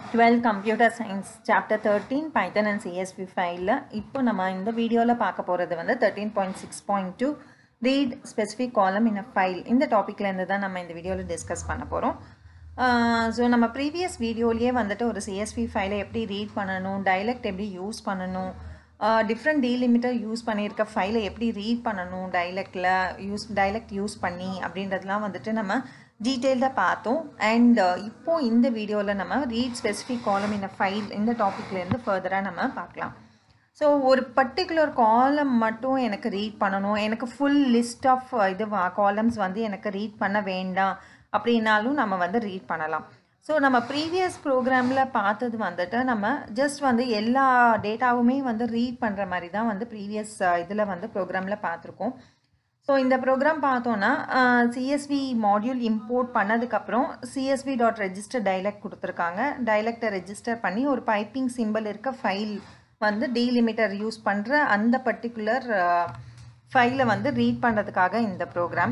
Twelve computer science chapter thirteen Python and CSV ஃபைலில் இப்போ நம்ம இந்த வீடியோவில் பார்க்க போகிறது வந்து thirteen point six point two read specific column in a file இந்த டாப்பிக்லேருந்து தான் நம்ம இந்த வீடியோவில் டிஸ்கஸ் பண்ண போகிறோம் ஸோ நம்ம ப்ரீவியஸ் வீடியோலேயே வந்துட்டு ஒரு சிஎஸ்பி ஃபைலை எப்படி ரீட் பண்ணணும் டைலக்ட் எப்படி யூஸ் பண்ணணும் டிஃப்ரெண்ட் டீலிமிட்டர் யூஸ் பண்ணியிருக்க ஃபைலை எப்படி ரீட் பண்ணணும் டைலக்டில் யூஸ் டைலக்ட் யூஸ் பண்ணி அப்படின்றதுலாம் வந்துட்டு நம்ம டீட்டெயில்டாக பார்த்தோம் அண்ட் இப்போது இந்த வீடியோவில் நம்ம ரீட் ஸ்பெசிஃபிக் காலம் இந்த ஃபைல் இந்த டாப்பிக்லேருந்து ஃபர்தராக நம்ம பார்க்கலாம் ஸோ ஒரு பர்டிகுலர் காலம் மட்டும் எனக்கு ரீட் பண்ணணும் எனக்கு ஃபுல் லிஸ்ட் ஆஃப் இது காலம்ஸ் வந்து எனக்கு ரீட் பண்ண வேண்டாம் அப்படின்னாலும் நம்ம வந்து ரீட் பண்ணலாம் ஸோ நம்ம ப்ரீவியஸ் ப்ரோக்ராமில் பார்த்தது வந்துட்டு நம்ம ஜஸ்ட் வந்து எல்லா டேட்டாவுமே வந்து ரீட் பண்ணுற மாதிரி தான் வந்து ப்ரீவியஸ் இதில் வந்து ப்ரோக்ராமில் பார்த்துருக்கோம் ஸோ இந்த ப்ரோக்ராம் பார்த்தோன்னா சிஎஸ்வி மாடியூல் இம்போர்ட் பண்ணதுக்கப்புறம் சிஎஸ்வி டாட் ரெஜிஸ்டர் டைலக்ட் கொடுத்துருக்காங்க டைலக்டை ரெஜிஸ்டர் பண்ணி ஒரு பைப்பிங் சிம்பிள் இருக்க ஃபைல் வந்து டீலிமிட்டர் யூஸ் பண்ணுற அந்த பர்டிகுலர் ஃபைலை வந்து ரீட் பண்ணுறதுக்காக இந்த ப்ரோக்ராம்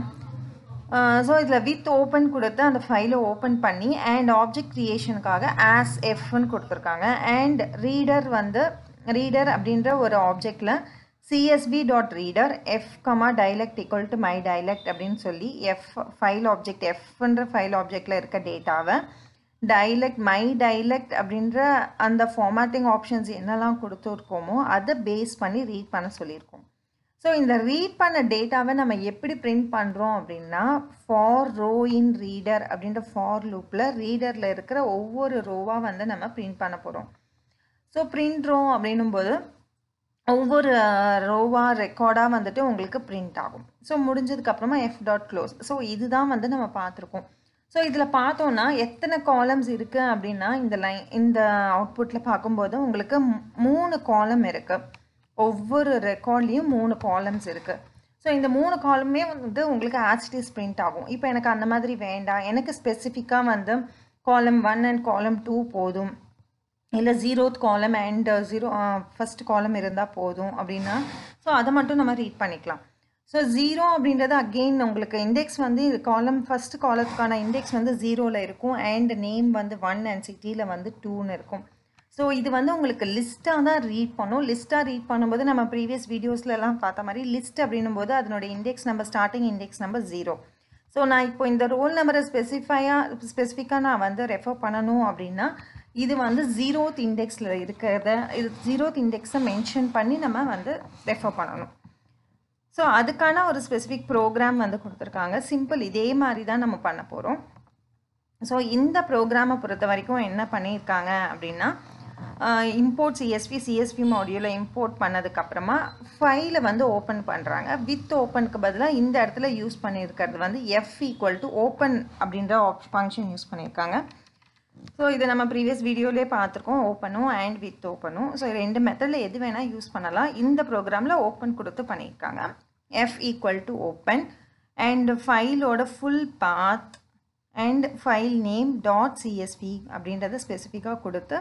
ஸோ இதில் வித் ஓப்பன் கொடுத்து அந்த ஃபைலை ஓப்பன் பண்ணி அண்ட் ஆப்ஜெக்ட் க்ரியேஷனுக்காக ஆஸ் எஃப்னு கொடுத்துருக்காங்க அண்ட் ரீடர் வந்து ரீடர் அப்படின்ற ஒரு ஆப்ஜெக்டில் CSV dot reader F comma dialect equal to my dialect அப்படின்னு சொல்லி எஃப் ஃபைல் ஆப்ஜெக்ட் எஃப்ன்ற ஃபைல் ஆப்ஜெக்டில் இருக்க டேட்டாவை டைலக்ட் மை டைலக்ட் அப்படின்ற அந்த ஃபார்மேட்டிங் ஆப்ஷன்ஸ் என்னெல்லாம் கொடுத்துருக்கோமோ அதை பேஸ் பண்ணி ரீட் பண்ண சொல்லியிருக்கோம் ஸோ இந்த ரீட் பண்ண டேட்டாவை நம்ம எப்படி பிரிண்ட் பண்ணுறோம் அப்படின்னா ஃபார் ரோ இன் ரீடர் அப்படின்ற ஃபார் லூப்பில் ரீடரில் இருக்கிற ஒவ்வொரு ரோவாக வந்து நம்ம பிரிண்ட் பண்ண போகிறோம் ஸோ பிரிண்ட் ரோ அப்படின்னும் போது ஒவ்வொரு ரோவாக ரெக்கார்டாக வந்துட்டு உங்களுக்கு பிரிண்ட் ஆகும் ஸோ முடிஞ்சதுக்கப்புறமா எஃப் டாட் க்ளோஸ் ஸோ இதுதான் வந்து நம்ம பார்த்துருக்கோம் ஸோ இதில் பார்த்தோன்னா எத்தனை காலம்ஸ் இருக்குது அப்படின்னா இந்த லைன் இந்த அவுட்புட்டில் பார்க்கும்போது உங்களுக்கு மூணு காலம் இருக்குது ஒவ்வொரு ரெக்கார்ட்லேயும் மூணு காலம்ஸ் இருக்குது ஸோ இந்த மூணு காலமே வந்து உங்களுக்கு ஆஸ்டிஸ் பிரிண்ட் ஆகும் இப்போ எனக்கு அந்த மாதிரி வேண்டாம் எனக்கு ஸ்பெசிஃபிக்காக வந்து காலம் ஒன் அண்ட் காலம் டூ போதும் இல்லை ஜீரோத் காலம் அண்ட் ஜீரோ ஃபஸ்ட் காலம் இருந்தால் போதும் அப்படின்னா ஸோ அதை மட்டும் நம்ம ரீட் பண்ணிக்கலாம் ஸோ ஜீரோ அப்படின்றது அகெயின் உங்களுக்கு இண்டெக்ஸ் வந்து காலம் ஃபஸ்ட் காலத்துக்கான இண்டெக்ஸ் வந்து ஜீரோவில் இருக்கும் அண்ட் நேம் வந்து ஒன் அண்ட் சிட்டியில் வந்து டூன்னு இருக்கும் ஸோ இது வந்து உங்களுக்கு லிஸ்ட்டாக தான் ரீட் பண்ணும் லிஸ்ட்டாக ரீட் பண்ணும்போது நம்ம ப்ரீவியஸ் வீடியோஸ்லலாம் பார்த்த மாதிரி லிஸ்ட் அப்படின்னும் போது அதனோட index number starting index number zero so நான் இப்போ இந்த ரோல் நம்பரை ஸ்பெசிஃபையாக ஸ்பெசிஃபிக்காக நான் வந்து ரெஃபர் பண்ணணும் அப்படின்னா இது வந்து ஜீரோத் இண்டெக்ஸில் இருக்கிறத இது ஜீரோத் இண்டெக்ஸை மென்ஷன் பண்ணி நம்ம வந்து ரெஃபர் பண்ணணும் ஸோ அதுக்கான ஒரு ஸ்பெசிஃபிக் ப்ரோக்ராம் வந்து கொடுத்துருக்காங்க சிம்பிள் இதே மாதிரி தான் நம்ம பண்ண போகிறோம் ஸோ இந்த ப்ரோக்ராமை பொறுத்த வரைக்கும் என்ன பண்ணியிருக்காங்க அப்படின்னா இம்போர்ட் சிஎஸ்பி சிஎஸ்பி மாடியூலை இம்போர்ட் பண்ணதுக்கப்புறமா ஃபைலை வந்து ஓப்பன் பண்ணுறாங்க வித் ஓப்பனுக்கு பதிலாக இந்த இடத்துல யூஸ் பண்ணியிருக்கிறது வந்து எஃப் ஈக்குவல் டு ஓப்பன் அப்படின்ற ஃபங்க்ஷன் யூஸ் பண்ணியிருக்காங்க ஸோ இதை நம்ம ப்ரீவியஸ் வீடியோலேயே பார்த்துருக்கோம் ஓப்பனும் அண்ட் வித் ஓப்பனும் ஸோ ரெண்டு மெத்தடில் எது வேணால் யூஸ் பண்ணலாம் இந்த ப்ரோக்ராமில் ஓப்பன் கொடுத்து பண்ணியிருக்காங்க F equal to open and ஃபைலோட full path and file name dot CSV அப்படின்றத ஸ்பெசிஃபிக்காக கொடுத்து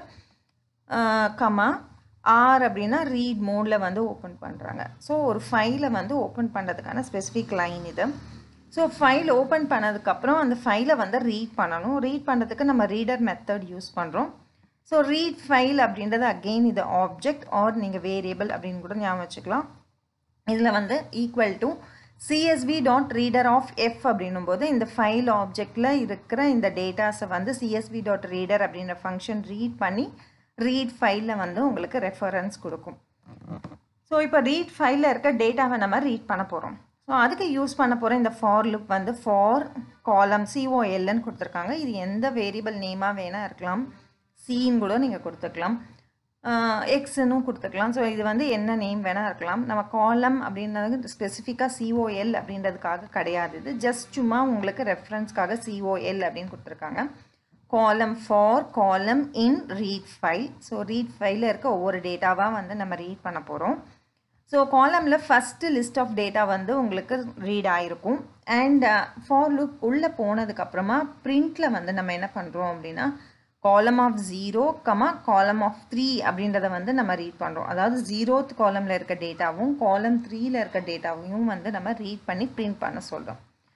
கமா ஆர் அப்படின்னா ரீட் மோடில் வந்து ஓப்பன் பண்ணுறாங்க ஸோ ஒரு ஃபைலை வந்து ஓப்பன் பண்ணுறதுக்கான ஸ்பெசிஃபிக் லைன் இது ஸோ ஃபைல் ஓப்பன் பண்ணதுக்கப்புறம் அந்த ஃபைலை வந்து ரீட் பண்ணணும் ரீட் பண்ணுறதுக்கு நம்ம ரீடர் மெத்தட் யூஸ் பண்ணுறோம் ஸோ ரீட் ஃபைல் அப்படின்றது அகெயின் இது ஆப்ஜெக்ட் ஆர் நீங்கள் வேரியபிள் அப்படின்னு கூட ஞாபகம் வச்சுக்கலாம் இதில் வந்து equal to CSV dot reader of F அப்படின்னும் போது இந்த ஃபைல் ஆப்ஜெக்டில் இருக்கிற இந்த டேட்டாஸை வந்து சிஎஸ்வி டாட் ரீடர் அப்படின்ற ஃபங்க்ஷன் ரீட் பண்ணி ரீட் ஃபைலில் வந்து உங்களுக்கு ரெஃபரன்ஸ் கொடுக்கும் ஸோ இப்போ ரீட் ஃபைலில் இருக்க டேட்டாவை நம்ம ரீட் பண்ண போகிறோம் ஸோ அதுக்கு யூஸ் பண்ண போகிற இந்த ஃபார் லுக் வந்து ஃபார் காலம் சிஓஎல்னு கொடுத்துருக்காங்க இது எந்த வேரியபிள் நேமாக வேணால் இருக்கலாம் சின்னு கூட நீங்கள் கொடுத்துக்கலாம் எக்ஸ்னும் கொடுத்துக்கலாம் ஸோ இது வந்து என்ன நேம் வேணால் இருக்கலாம் நம்ம காலம் அப்படின்றது ஸ்பெசிஃபிக்காக சிஓஎல் அப்படின்றதுக்காக கிடையாது இது ஜஸ்ட் சும்மா உங்களுக்கு ரெஃபரன்ஸ்க்காக சிஓஎல் அப்படின்னு கொடுத்துருக்காங்க column for column in read file so read ஃபைலில் இருக்க ஒவ்வொரு டேட்டாவாக வந்து நம்ம ரீட் பண்ண போகிறோம் ஸோ காலமில் ஃபஸ்ட்டு லிஸ்ட் ஆஃப் டேட்டா வந்து உங்களுக்கு ரீட் ஆகிருக்கும் அண்ட் ஃபார் லுக் உள்ளே போனதுக்கப்புறமா ப்ரிண்டில் வந்து நம்ம என்ன பண்ணுறோம் அப்படின்னா column of zero comma column of three அப்படின்றத வந்து நம்ம ரீட் பண்ணுறோம் அதாவது ஜீரோத் காலமில் இருக்க டேட்டாவும் காலம் த்ரீயில் இருக்க டேட்டாவையும் வந்து நம்ம ரீட் பண்ணி பிரிண்ட் பண்ண சொல்கிறோம்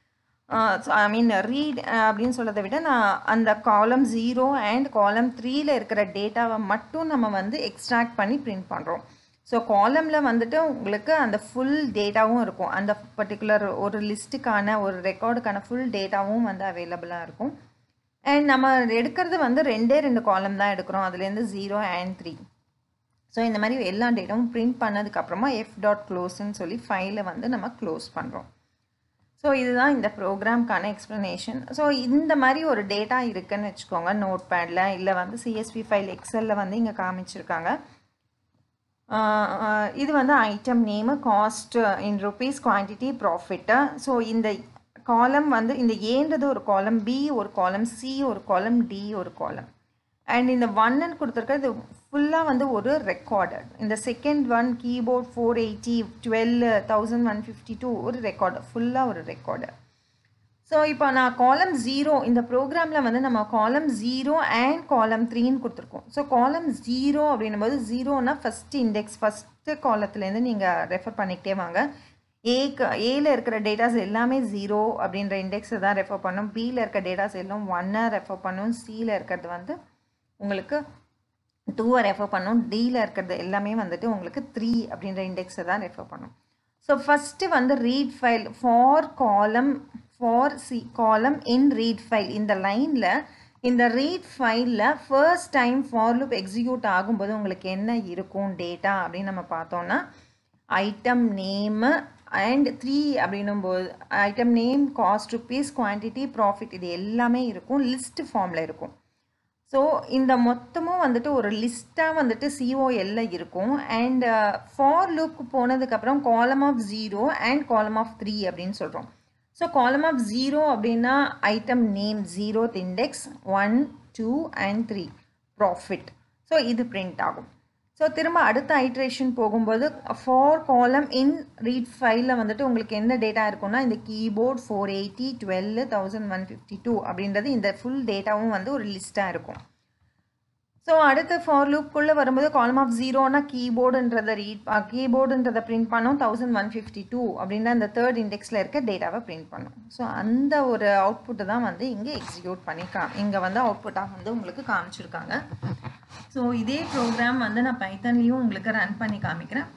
ஐ மீன் ரீட் அப்படின்னு சொல்கிறத விட நான் அந்த காலம் ஜீரோ அண்ட் காலம் த்ரீயில் இருக்கிற டேட்டாவை மட்டும் நம்ம வந்து எக்ஸ்ட்ராக்ட் பண்ணி பிரிண்ட் பண்ணுறோம் ஸோ காலமில் வந்துட்டு உங்களுக்கு அந்த ஃபுல் டேட்டாவும் இருக்கும் அந்த பர்டிகுலர் ஒரு லிஸ்ட்டுக்கான ஒரு ரெக்கார்டுக்கான ஃபுல் டேட்டாவும் வந்து அவைலபிளாக இருக்கும் அண்ட் நம்ம எடுக்கிறது வந்து ரெண்டே ரெண்டு காலம் தான் எடுக்கிறோம் அதுலேருந்து ஜீரோ அண்ட் த்ரீ ஸோ இந்த மாதிரி எல்லா டேட்டாவும் பிரிண்ட் பண்ணதுக்கப்புறமா எஃப் டாட் க்ளோஸ்ன்னு சொல்லி ஃபைலை வந்து நம்ம க்ளோஸ் பண்ணுறோம் ஸோ இதுதான் இந்த ப்ரோக்ராம்க்கான எக்ஸ்ப்ளனேஷன் ஸோ இந்த மாதிரி ஒரு டேட்டா இருக்குன்னு வச்சுக்கோங்க நோட் பேடில் இல்லை வந்து சிஎஸ்வி ஃபைல் எக்ஸலில் வந்து இங்கே காமிச்சிருக்காங்க இது வந்து item name cost in rupees quantity profit so இந்த காலம் வந்து இந்த ஏன்றது ஒரு காலம் பி ஒரு காலம் சி ஒரு காலம் டி ஒரு காலம் அண்ட் இந்த ஒன்னு கொடுத்துருக்கிறது ஃபுல்லாக வந்து ஒரு ரெக்கார்டு இந்த second one keyboard four eighty twelve thousand one fifty two ஒரு ரெக்கார்டு ஃபுல்லாக ஒரு ரெக்கார்டு ஸோ இப்போ நான் காலம் ஜீரோ இந்த ப்ரோக்ராமில் வந்து நம்ம காலம் ஜீரோ அண்ட் காலம் த்ரீன்னு கொடுத்துருக்கோம் ஸோ காலம் ஜீரோ அப்படின்னும் போது ஜீரோனா ஃபஸ்ட்டு இண்டெக்ஸ் ஃபஸ்ட்டு காலத்துலேருந்து நீங்கள் ரெஃபர் பண்ணிக்கிட்டே வாங்க ஏக்கு ஏல இருக்கிற டேட்டாஸ் எல்லாமே ஜீரோ அப்படின்ற இண்டெக்ஸை தான் ரெஃபர் பண்ணும் பியில் இருக்க டேட்டாஸ் எல்லாம் ஒன்னை ரெஃபர் பண்ணும் சியில் இருக்கிறது வந்து உங்களுக்கு டூவை ரெஃபர் பண்ணும் டியில் இருக்கிறது எல்லாமே வந்துட்டு உங்களுக்கு த்ரீ அப்படின்ற இண்டெக்ஸை தான் ரெஃபர் பண்ணும் ஸோ ஃபஸ்ட்டு வந்து read file for column for C column in read file இந்த லைனில் இந்த ரீட் ஃபைலில் first time for loop execute ஆகும்போது உங்களுக்கு என்ன இருக்கும் டேட்டா அப்படின்னு நம்ம பார்த்தோன்னா ஐட்டம் நேமு அண்ட் த்ரீ அப்படின்னும் போது item name cost rupees quantity profit இது எல்லாமே இருக்கும் லிஸ்ட் ஃபார்மில் இருக்கும் ஸோ இந்த மொத்தமும் வந்துட்டு ஒரு லிஸ்ட்டாக வந்துட்டு சிஓஎல்ல இருக்கும் அண்ட் ஃபார் லுக் போனதுக்கப்புறம் column of zero and column of three அப்படின்னு சொல்கிறோம் ஸோ காலம் ஆஃப் ஜீரோ அப்படின்னா item name zeroth index one two and three profit so இது பிரிண்ட் ஆகும் ஸோ திரும்ப அடுத்த ஐட்ரேஷன் போகும்போது ஃபார் காலம் இன் ரீட் ஃபைலில் வந்துட்டு உங்களுக்கு என்ன டேட்டா இருக்குன்னா இந்த keyboard four eighty twelve thousand one fifty two அப்படின்றது இந்த ஃபுல் டேட்டாவும் வந்து ஒரு லிஸ்ட்டாக இருக்கும் ஸோ அடுத்து ஃபார் லுக்குள்ளே வரும்போது காலம் ஆஃப் ஜீரோனா கீபோர்டுன்றதை ரீட் கீபோர்டுன்றதை பிரிண்ட் பண்ணோம் தௌசண்ட் ஒன் ஃபிஃப்டி டூ அப்படின்ற அந்த தேர்ட் இண்டெக்ஸில் இருக்க டேட்டாவை பிரிண்ட் பண்ணும் ஸோ அந்த ஒரு அவுட்புட்டை தான் வந்து இங்கே எக்ஸிக்யூட் பண்ணி கா இங்கே வந்து அவுட்புட்டாக வந்து உங்களுக்கு காமிச்சிருக்காங்க ஸோ இதே ப்ரோக்ராம் வந்து நான் பைத்தன்லேயும் உங்களுக்கு ரன் பண்ணி காமிக்கிறேன்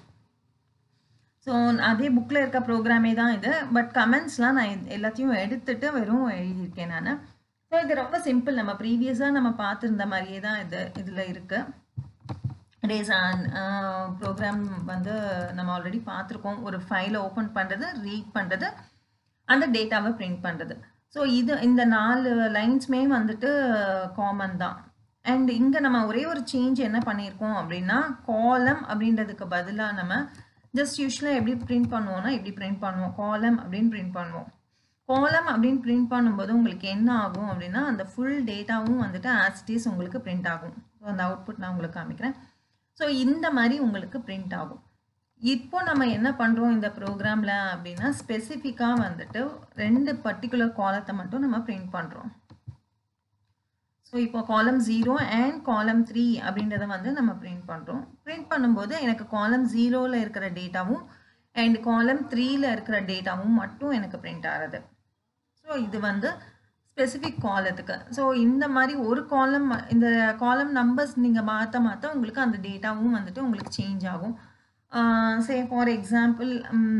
ஸோ அதே புக்கில் இருக்க ப்ரோக்ராமே தான் இது பட் கமெண்ட்ஸ்லாம் நான் எல்லாத்தையும் எடுத்துட்டு வெறும் எழுதியிருக்கேன் நான் ஸோ இது ரொம்ப சிம்பிள் நம்ம ப்ரீவியஸாக நம்ம பார்த்துருந்த மாதிரியே தான் இது இதில் இருக்குது டேஸ் ஆன் ப்ரோக்ராம் வந்து நம்ம ஆல்ரெடி பார்த்துருக்கோம் ஒரு ஃபைலை ஓப்பன் பண்ணுறது ரீட் பண்ணுறது அந்த டேட்டாவை பிரிண்ட் பண்ணுறது ஸோ இது இந்த நாலு லைன்ஸுமே வந்துட்டு காமன் தான் அண்ட் இங்கே நம்ம ஒரே ஒரு சேஞ்ச் என்ன பண்ணியிருக்கோம் அப்படின்னா காலம் அப்படின்றதுக்கு பதிலாக நம்ம ஜஸ்ட் யூஸ்வலாக எப்படி பிரிண்ட் பண்ணுவோம்னா எப்படி பிரிண்ட் பண்ணுவோம் காலம் அப்படின்னு பிரிண்ட் பண்ணுவோம் காலம் அப்படின்னு பிரிண்ட் பண்ணும்போது உங்களுக்கு என்ன ஆகும் அப்படின்னா அந்த ஃபுல் டேட்டாவும் வந்துட்டு ஆஸ்டிஸ் உங்களுக்கு பிரிண்ட் ஆகும் ஸோ அந்த அவுட்புட் நான் உங்களுக்கு காமிக்கிறேன் ஸோ இந்த மாதிரி உங்களுக்கு பிரிண்ட் ஆகும் இப்போ நம்ம என்ன பண்ணுறோம் இந்த ப்ரோக்ராமில் அப்படின்னா ஸ்பெசிஃபிக்காக வந்துட்டு ரெண்டு பர்டிகுலர் காலத்தை மட்டும் நம்ம பிரிண்ட் பண்ணுறோம் ஸோ இப்போ காலம் ஜீரோ அண்ட் காலம் த்ரீ அப்படின்றத வந்து நம்ம பிரிண்ட் பண்ணுறோம் பிரிண்ட் பண்ணும்போது எனக்கு காலம் ஜீரோவில் இருக்கிற டேட்டாவும் அண்ட் காலம் த்ரீயில் இருக்கிற டேட்டாவும் மட்டும் எனக்கு பிரிண்ட் ஆகிறது ஸோ இது வந்து ஸ்பெசிஃபிக் காலத்துக்கு ஸோ இந்த மாதிரி ஒரு காலம் இந்த காலம் நம்பர்ஸ் நீங்கள் மாற்ற மாற்ற உங்களுக்கு அந்த டேட்டாவும் வந்துட்டு உங்களுக்கு சேஞ்ச் ஆகும் சே ஃபார் எக்ஸாம்பிள்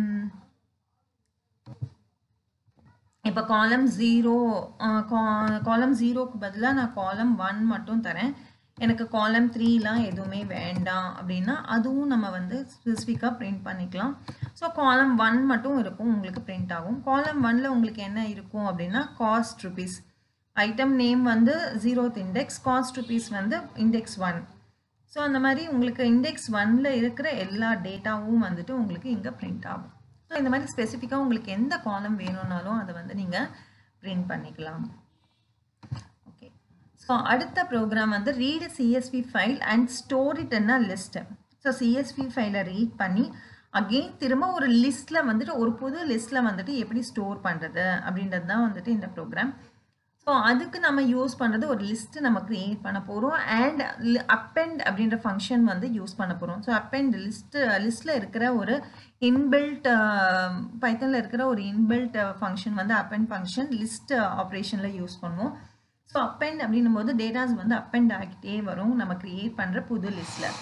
இப்போ காலம் ஜீரோ காலம் ஜீரோக்கு பதிலாக நான் காலம் ஒன் மட்டும் தரேன் எனக்கு காலம் த்ரீலாம் எதுவுமே வேண்டாம் அப்படின்னா அதுவும் நம்ம வந்து ஸ்பெசிஃபிக்காக பிரிண்ட் பண்ணிக்கலாம் ஸோ காலம் ஒன் மட்டும் இருக்கும் உங்களுக்கு பிரிண்ட் ஆகும் காலம் ஒனில் உங்களுக்கு என்ன இருக்கும் அப்படின்னா காஸ்ட் ருபீஸ் ஐட்டம் நேம் வந்து ஜீரோத் இண்டெக்ஸ் காஸ்ட் ருபீஸ் வந்து இண்டெக்ஸ் ஒன் ஸோ அந்த மாதிரி உங்களுக்கு இண்டெக்ஸ் ஒனில் இருக்கிற எல்லா டேட்டாவும் வந்துட்டு உங்களுக்கு இங்கே பிரிண்ட் ஆகும் ஸோ இந்த மாதிரி ஸ்பெசிஃபிக்காக உங்களுக்கு எந்த காலம் வேணும்னாலும் அதை வந்து நீங்கள் பிரிண்ட் பண்ணிக்கலாம் ஓகே ஸோ அடுத்த ப்ரோக்ராம் வந்து read CSV file and store it என்ன லிஸ்ட்டு ஸோ சிஎஸ்வி ஃபைலை ரீட் பண்ணி அகெயின் திரும்ப ஒரு லிஸ்ட்டில் வந்துட்டு ஒரு புது லிஸ்ட்டில் வந்துட்டு எப்படி ஸ்டோர் பண்ணுறது அப்படின்றது தான் வந்துட்டு இந்த ப்ரோக்ராம் ஸோ அதுக்கு நம்ம யூஸ் பண்ணுறது ஒரு லிஸ்ட்டு நம்ம க்ரியேட் பண்ண போகிறோம் அண்ட் அப்பெண்ட் அப்படின்ற ஃபங்க்ஷன் வந்து யூஸ் பண்ண போகிறோம் ஸோ அப்பெண்ட் லிஸ்ட்டு லிஸ்ட்டில் இருக்கிற ஒரு இன்பில்ட் பைத்தனில் இருக்கிற ஒரு இன்பில்ட் ஃபங்க்ஷன் வந்து அப்பெண்ட் ஃபங்க்ஷன் லிஸ்ட் ஆப்ரேஷனில் யூஸ் பண்ணுவோம் ஸோ அப்பெண்ட் அப்படின்னும் போது டேட்டாஸ் வந்து அப்பெண்ட் ஆகிட்டே வரும் நம்ம க்ரியேட் பண்ணுற புது லிஸ்ட்டில்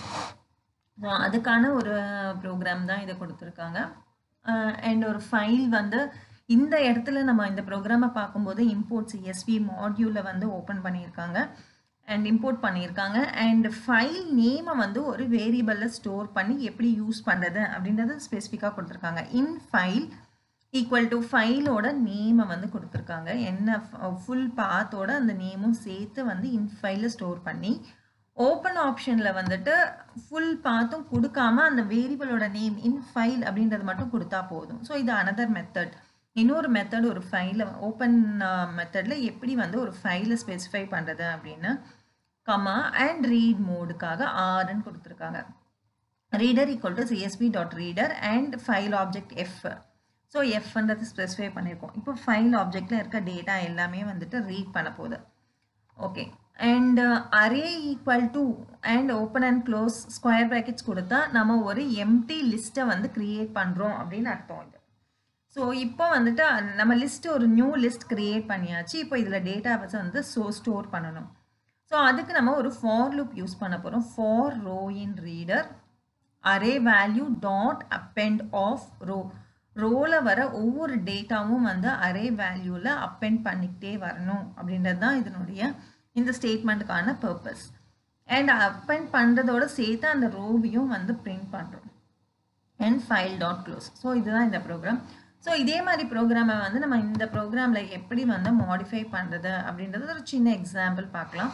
ஸோ அதுக்கான ஒரு ப்ரோக்ராம் தான் இதை கொடுத்துருக்காங்க அண்ட் ஒரு ஃபைல் வந்து இந்த இடத்துல நம்ம இந்த ப்ரோக்ராமை பார்க்கும்போது இம்போர்ட் சிஎஸ்வி மாடியூலை வந்து ஓப்பன் பண்ணியிருக்காங்க அண்ட் இம்போர்ட் பண்ணியிருக்காங்க அண்ட் ஃபைல் நேமை வந்து ஒரு வேரியபிளில் ஸ்டோர் பண்ணி எப்படி யூஸ் பண்ணுறது அப்படின்றத ஸ்பெசிஃபிக்காக கொடுத்துருக்காங்க இன் ஃபைல் ஈக்குவல் டு ஃபைலோட நேமை வந்து கொடுத்துருக்காங்க என்ன ஃபுல் பாத்தோட அந்த நேமும் சேர்த்து வந்து இன் ஃபைலில் ஸ்டோர் பண்ணி ஓப்பன் ஆப்ஷனில் வந்துட்டு ஃபுல் பாத்தும் கொடுக்காம அந்த வேரியபிளோட நேம் இன் ஃபைல் அப்படின்றது மட்டும் கொடுத்தா போதும் ஸோ இது அனதர் மெத்தட் இன்னொரு மெத்தட் ஒரு ஃபைலை ஓப்பன் மெத்தடில் எப்படி வந்து ஒரு ஃபைலை ஸ்பெசிஃபை பண்ணுறது அப்படின்னு கமா அண்ட் ரீட் மோடுக்காக ஆர்ன்னு கொடுத்துருக்காங்க reader equal to CSV dot reader and file object F so எஃப்ன்றது ஸ்பெசிஃபை பண்ணியிருக்கோம் இப்போ ஃபைல் ஆப்ஜெக்டில் இருக்க டேட்டா எல்லாமே வந்துட்டு ரீட் பண்ண போகுது okay and array equal to and open and close square brackets கொடுத்தா நம்ம ஒரு எம்டி லிஸ்ட்டை வந்து க்ரியேட் பண்ணுறோம் அப்படின்னு அர்த்தம் இது ஸோ இப்போ வந்துட்டு நம்ம லிஸ்ட் ஒரு நியூ லிஸ்ட் க்ரியேட் பண்ணியாச்சு இப்போ இதில் டேட்டாவை வந்து ஸோ ஸ்டோர் பண்ணணும் ஸோ அதுக்கு நம்ம ஒரு ஃபார் லுப் யூஸ் பண்ண போகிறோம் for row in reader array value dot append of row row வர ஒவ்வொரு டேட்டாவும் வந்து அரே வேல்யூவில் அப்பெண்ட் பண்ணிக்கிட்டே வரணும் அப்படின்றது தான் இதனுடைய இந்த ஸ்டேட்மெண்ட்டுக்கான பர்பஸ் அண்ட் அப்பெண்ட் பண்ணுறதோட சேர்த்து அந்த ரோவையும் வந்து பிரிண்ட் பண்ணுறோம் and file dot close so இதுதான் இந்த ப்ரோக்ராம் ஸோ இதே மாதிரி ப்ரோக்ராமை வந்து நம்ம இந்த ப்ரோக்ராமில் எப்படி வந்து மாடிஃபை பண்ணுறது அப்படின்றது ஒரு சின்ன எக்ஸாம்பிள் பார்க்கலாம்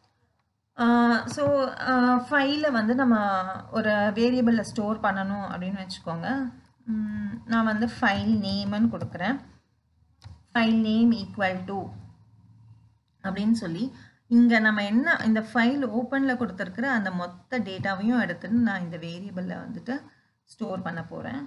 ஸோ ஃபைலை வந்து நம்ம ஒரு வேரியபிளில் ஸ்டோர் பண்ணணும் அப்படின்னு வச்சுக்கோங்க நான் வந்து ஃபைல் நேம்னு கொடுக்குறேன் ஃபைல் நேம் ஈக்குவல் டு அப்படின்னு சொல்லி இங்கே நம்ம என்ன இந்த ஃபைல் ஓப்பனில் கொடுத்துருக்குற அந்த மொத்த டேட்டாவையும் எடுத்துட்டு நான் இந்த வேரியபிளில் வந்துட்டு ஸ்டோர் பண்ண போகிறேன்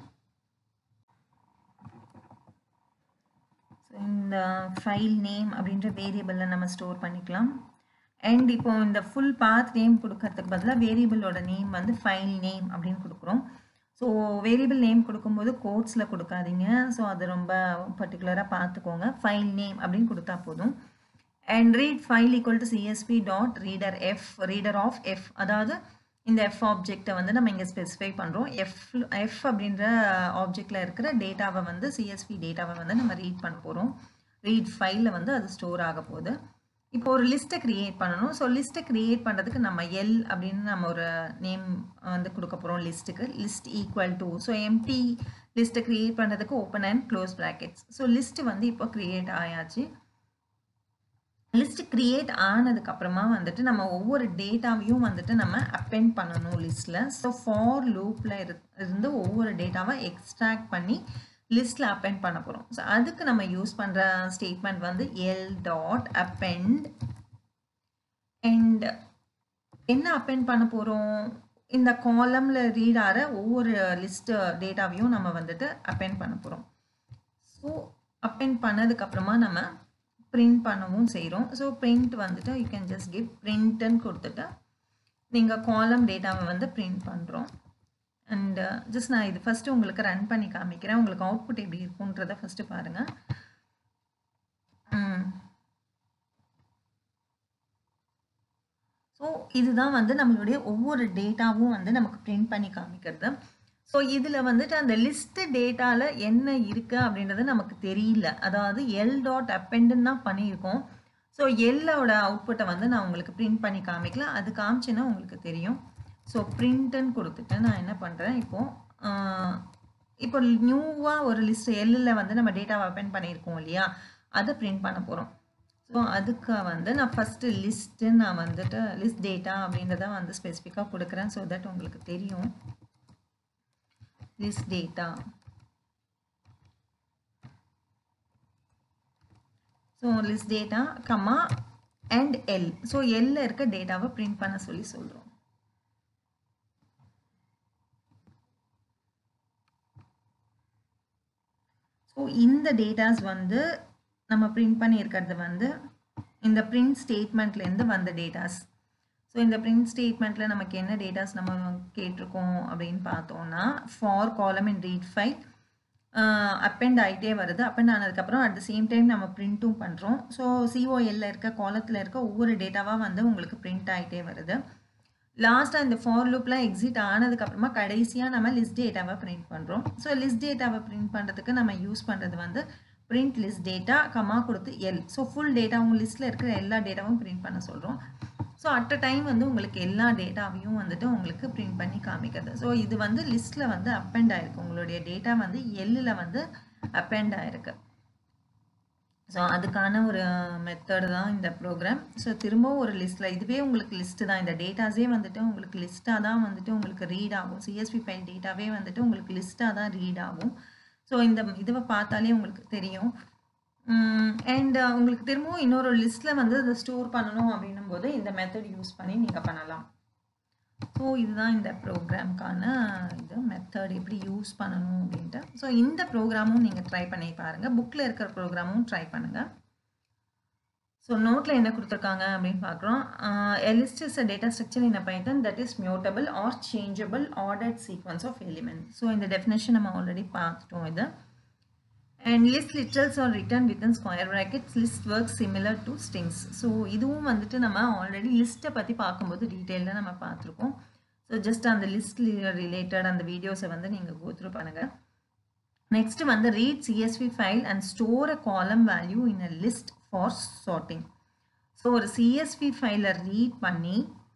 இந்த ஃபைல் நேம் அப்படின்ற வேரியபிளில் நம்ம ஸ்டோர் பண்ணிக்கலாம் அண்ட் இப்போ இந்த ஃபுல் பாத் நேம் கொடுக்கறதுக்கு பதிலாக வேரியபிளோட நேம் வந்து ஃபைல் நேம் அப்படின்னு கொடுக்குறோம் ஸோ வேரியபிள் நேம் கொடுக்கும்போது கோட்ஸில் கொடுக்காதீங்க ஸோ அது ரொம்ப பர்டிகுலராக பார்த்துக்கோங்க ஃபைல் நேம் அப்படின்னு கொடுத்தா போதும் and read file equal to CSV dot reader F reader of F அதாவது இந்த எஃப் ஆப்ஜெக்டை வந்து நம்ம இங்கே ஸ்பெசிஃபை பண்ணுறோம் எஃப் எஃப் அப்படின்ற ஆப்ஜெக்டில் இருக்கிற டேட்டாவை வந்து சிஎஸ்பி டேட்டாவை வந்து நம்ம ரீட் பண்ண போகிறோம் ரீட் ஃபைலில் வந்து அது ஸ்டோர் ஆக போகுது இப்போ ஒரு லிஸ்ட்டை க்ரியேட் பண்ணணும் ஸோ லிஸ்ட்டை க்ரியேட் பண்ணுறதுக்கு நம்ம எல் அப்படின்னு நம்ம ஒரு நேம் வந்து கொடுக்க போகிறோம் லிஸ்ட்டுக்கு list equal to so empty லிஸ்ட்டை க்ரியேட் பண்ணுறதுக்கு open and close brackets so லிஸ்ட்டு வந்து இப்போ க்ரியேட் ஆயாச்சு லிஸ்ட் கிரியேட் ஆனதுக்கு அப்புறமா வந்துட்டு நம்ம ஒவ்வொரு டேட்டாவையும் வந்துட்டு நம்ம அப்பெண்ட் பண்ணணும் லிஸ்ட்டில் ஸோ ஃபார் லூப்பில் இருந்து ஒவ்வொரு டேட்டாவை எக்ஸ்ட்ராக்ட் பண்ணி லிஸ்ட்டில் அப்பெண்ட் பண்ண போகிறோம் ஸோ அதுக்கு நம்ம யூஸ் பண்ணுற ஸ்டேட்மெண்ட் வந்து எல் டாட் அப்பெண்ட் அண்ட் என்ன அப்பெண்ட் பண்ண போகிறோம் இந்த காலமில் ரீட் ஆகிற ஒவ்வொரு லிஸ்ட் டேட்டாவையும் நம்ம வந்துட்டு அப்பெண்ட் பண்ண போகிறோம் ஸோ அப்பெண்ட் பண்ணதுக்கப்புறமா நம்ம பிரிண்ட் பண்ணவும் செய்கிறோம் ஸோ பிரிண்ட் வந்துட்டு யூ கேன் ஜஸ்ட் கிவ் பிரிண்ட்டுன்னு கொடுத்துட்டு நீங்கள் காலம் டேட்டாவை வந்து பிரிண்ட் பண்ணுறோம் அண்ட் ஜஸ்ட் நான் இது ஃபஸ்ட்டு உங்களுக்கு ரன் பண்ணி காமிக்கிறேன் உங்களுக்கு அவுட்புட் எப்படி இருக்குன்றத ஃபஸ்ட்டு பாருங்கள் ஸோ இதுதான் வந்து நம்மளுடைய ஒவ்வொரு டேட்டாவும் வந்து நமக்கு பிரிண்ட் பண்ணி காமிக்கிறது ஸோ இதில் வந்துட்டு அந்த லிஸ்ட்டு டேட்டாவில் என்ன இருக்குது அப்படின்றது நமக்கு தெரியல அதாவது எல் டாட் அப்பெண்டுன்னு தான் பண்ணியிருக்கோம் ஸோ எல்லோட அவுட்புட்டை வந்து நான் உங்களுக்கு பிரிண்ட் பண்ணி காமிக்கல அது காமிச்சேன்னா உங்களுக்கு தெரியும் ஸோ பிரிண்ட்டுன்னு கொடுத்துட்டு நான் என்ன பண்ணுறேன் இப்போது இப்போ நியூவாக ஒரு லிஸ்ட் எல்லில் வந்து நம்ம டேட்டாவை அப்பெண்ட் பண்ணியிருக்கோம் இல்லையா அதை பிரிண்ட் பண்ண போகிறோம் ஸோ அதுக்கு வந்து நான் ஃபஸ்ட்டு லிஸ்ட்டு நான் வந்துட்டு லிஸ்ட் டேட்டா அப்படின்றத வந்து ஸ்பெசிஃபிக்காக கொடுக்குறேன் ஸோ தட் உங்களுக்கு தெரியும் this data. So list data comma and L so எல்ல இருக்க டேட்டாவை பிரிண்ட் பண்ண சொல்லி சொல்கிறோம் ஸோ இந்த டேட்டாஸ் வந்து நம்ம பிரிண்ட் பண்ணியிருக்கிறது வந்து இந்த பிரிண்ட் ஸ்டேட்மெண்ட்லேருந்து வந்த டேட்டாஸ் ஸோ இந்த பிரிண்ட் ஸ்டேட்மெண்ட்டில் நமக்கு என்ன டேட்டாஸ் நம்ம கேட்டிருக்கோம் அப்படின்னு பார்த்தோம்னா for column in read file append ஆகிட்டே வருது அப்பெண்ட் ஆனதுக்கப்புறம் அட் த சேம் டைம் நம்ம பிரிண்ட்டும் பண்ணுறோம் ஸோ சிஓஎல்ல இருக்க காலத்தில் இருக்க ஒவ்வொரு டேட்டாவாக வந்து உங்களுக்கு பிரிண்ட் ஆகிட்டே வருது லாஸ்ட்டாக இந்த ஃபார் லூப்பில் எக்ஸிட் ஆனதுக்கப்புறமா கடைசியாக நம்ம லிஸ்ட் டேட்டாவை பிரிண்ட் பண்ணுறோம் ஸோ லிஸ்ட் டேட்டாவை பிரிண்ட் பண்ணுறதுக்கு நம்ம யூஸ் பண்ணுறது வந்து பிரிண்ட் லிஸ்ட் டேட்டா கமா கொடுத்து எல் ஸோ ஃபுல் டேட்டா உங்கள் லிஸ்ட்டில் இருக்கிற எல்லா டேட்டாவும் பிரிண்ட் பண்ண சொல்கிறோம் ஸோ அட் அ டைம் வந்து உங்களுக்கு எல்லா டேட்டாவையும் வந்துட்டு உங்களுக்கு பிரிண்ட் பண்ணி காமிக்கிறது ஸோ இது வந்து லிஸ்ட்டில் வந்து அப்பெண்ட் ஆயிருக்கு உங்களுடைய டேட்டா வந்து எல்லில் வந்து அப்பெண்ட் ஆயிருக்கு ஸோ அதுக்கான ஒரு மெத்தடு தான் இந்த ப்ரோக்ராம் ஸோ திரும்பவும் ஒரு லிஸ்ட்டில் இதுவே உங்களுக்கு லிஸ்ட்டு தான் இந்த டேட்டாஸே வந்துட்டு உங்களுக்கு லிஸ்ட்டாக தான் வந்துட்டு உங்களுக்கு ரீட் ஆகும் சிஎஸ்பி ஃபைல் டேட்டாவே வந்துட்டு உங்களுக்கு லிஸ்ட்டாக தான் ரீட் ஆகும் ஸோ இந்த இதுவை பார்த்தாலே உங்களுக்கு தெரியும் அண்ட் உங்களுக்கு திரும்பவும் இன்னொரு லிஸ்ட்டில் வந்து அதை ஸ்டோர் பண்ணணும் அப்படின்னும் போது இந்த மெத்தட் யூஸ் பண்ணி நீங்கள் பண்ணலாம் ஸோ இதுதான் இந்த ப்ரோக்ராம்க்கான இது மெத்தட் எப்படி யூஸ் பண்ணணும் அப்படின்ட்டு ஸோ இந்த ப்ரோக்ராமும் நீங்கள் ட்ரை பண்ணி பாருங்கள் புக்கில் இருக்கிற ப்ரோக்ராமும் ட்ரை பண்ணுங்கள் ஸோ நோட்டில் என்ன கொடுத்துருக்காங்க அப்படின்னு பார்க்குறோம் list is a data structure in a Python that is mutable or changeable ordered sequence of element so இந்த டெஃபினேஷன் நம்ம ஆல்ரெடி பார்த்துட்டோம் இது and list literals are written within square brackets list work similar to strings so இதுவும் வந்துட்டு நம்ம already லிஸ்ட்டை பற்றி பார்க்கும்போது டீட்டெயிலாக நம்ம பார்த்துருக்கோம் ஸோ ஜஸ்ட் அந்த லிஸ்ட் ரிலேட்டட் அந்த வீடியோஸை வந்து நீங்கள் கோத்ரூ பண்ணுங்கள் நெக்ஸ்ட் வந்து read CSV file and store a column value in a list for sorting so ஒரு சிஎஸ்வி ஃபைலை ரீட் பண்ணி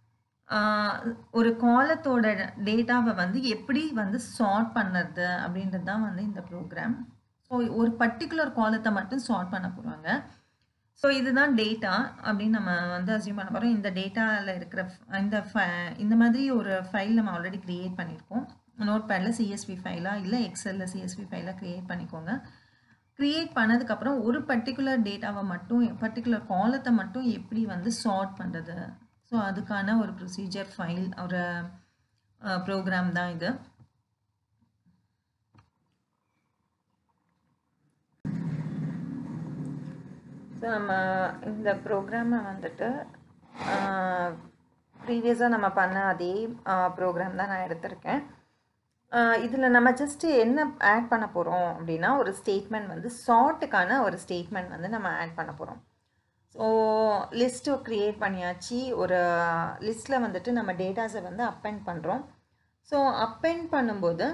ஒரு காலத்தோட டேட்டாவை வந்து எப்படி வந்து சார்ட் பண்ணுறது அப்படின்றது தான் வந்து இந்த ப்ரோக்ராம் ஸோ ஒரு பர்டிகுலர் காலத்தை மட்டும் சார்ட் பண்ண போகிறாங்க ஸோ இதுதான் டேட்டா அப்படின்னு நம்ம வந்து அசியூம் பண்ண போகிறோம் இந்த டேட்டாவில் இருக்கிற இந்த இந்த மாதிரி ஒரு ஃபைல் நம்ம ஆல்ரெடி க்ரியேட் பண்ணியிருக்கோம் நோட் பேடில் சிஎஸ்வி ஃபைலாக இல்லை எக்ஸலில் சிஎஸ்வி ஃபைலாக க்ரியேட் பண்ணிக்கோங்க க்ரியேட் பண்ணதுக்கப்புறம் ஒரு பர்டிகுலர் டேட்டாவை மட்டும் பர்டிகுலர் காலத்தை மட்டும் எப்படி வந்து சார்ட் பண்ணுறது ஸோ அதுக்கான ஒரு ப்ரொசீஜர் ஃபைல் ஒரு ப்ரோக்ராம் தான் இது ஸோ நம்ம இந்த ப்ரோக்ராமை வந்துட்டு ப்ரீவியஸாக நம்ம பண்ண அதே ப்ரோக்ராம் தான் நான் எடுத்திருக்கேன் இதில் நம்ம ஜஸ்ட்டு என்ன ஆட் பண்ண போகிறோம் அப்படின்னா ஒரு ஸ்டேட்மெண்ட் வந்து ஷார்ட்டுக்கான ஒரு ஸ்டேட்மெண்ட் வந்து நம்ம ஆட் பண்ண போகிறோம் ஸோ லிஸ்ட்டு க்ரியேட் பண்ணியாச்சு ஒரு லிஸ்ட்டில் வந்துட்டு நம்ம டேட்டாஸை வந்து அப்பெண்ட் பண்ணுறோம் ஸோ அப்பெண்ட் பண்ணும்போது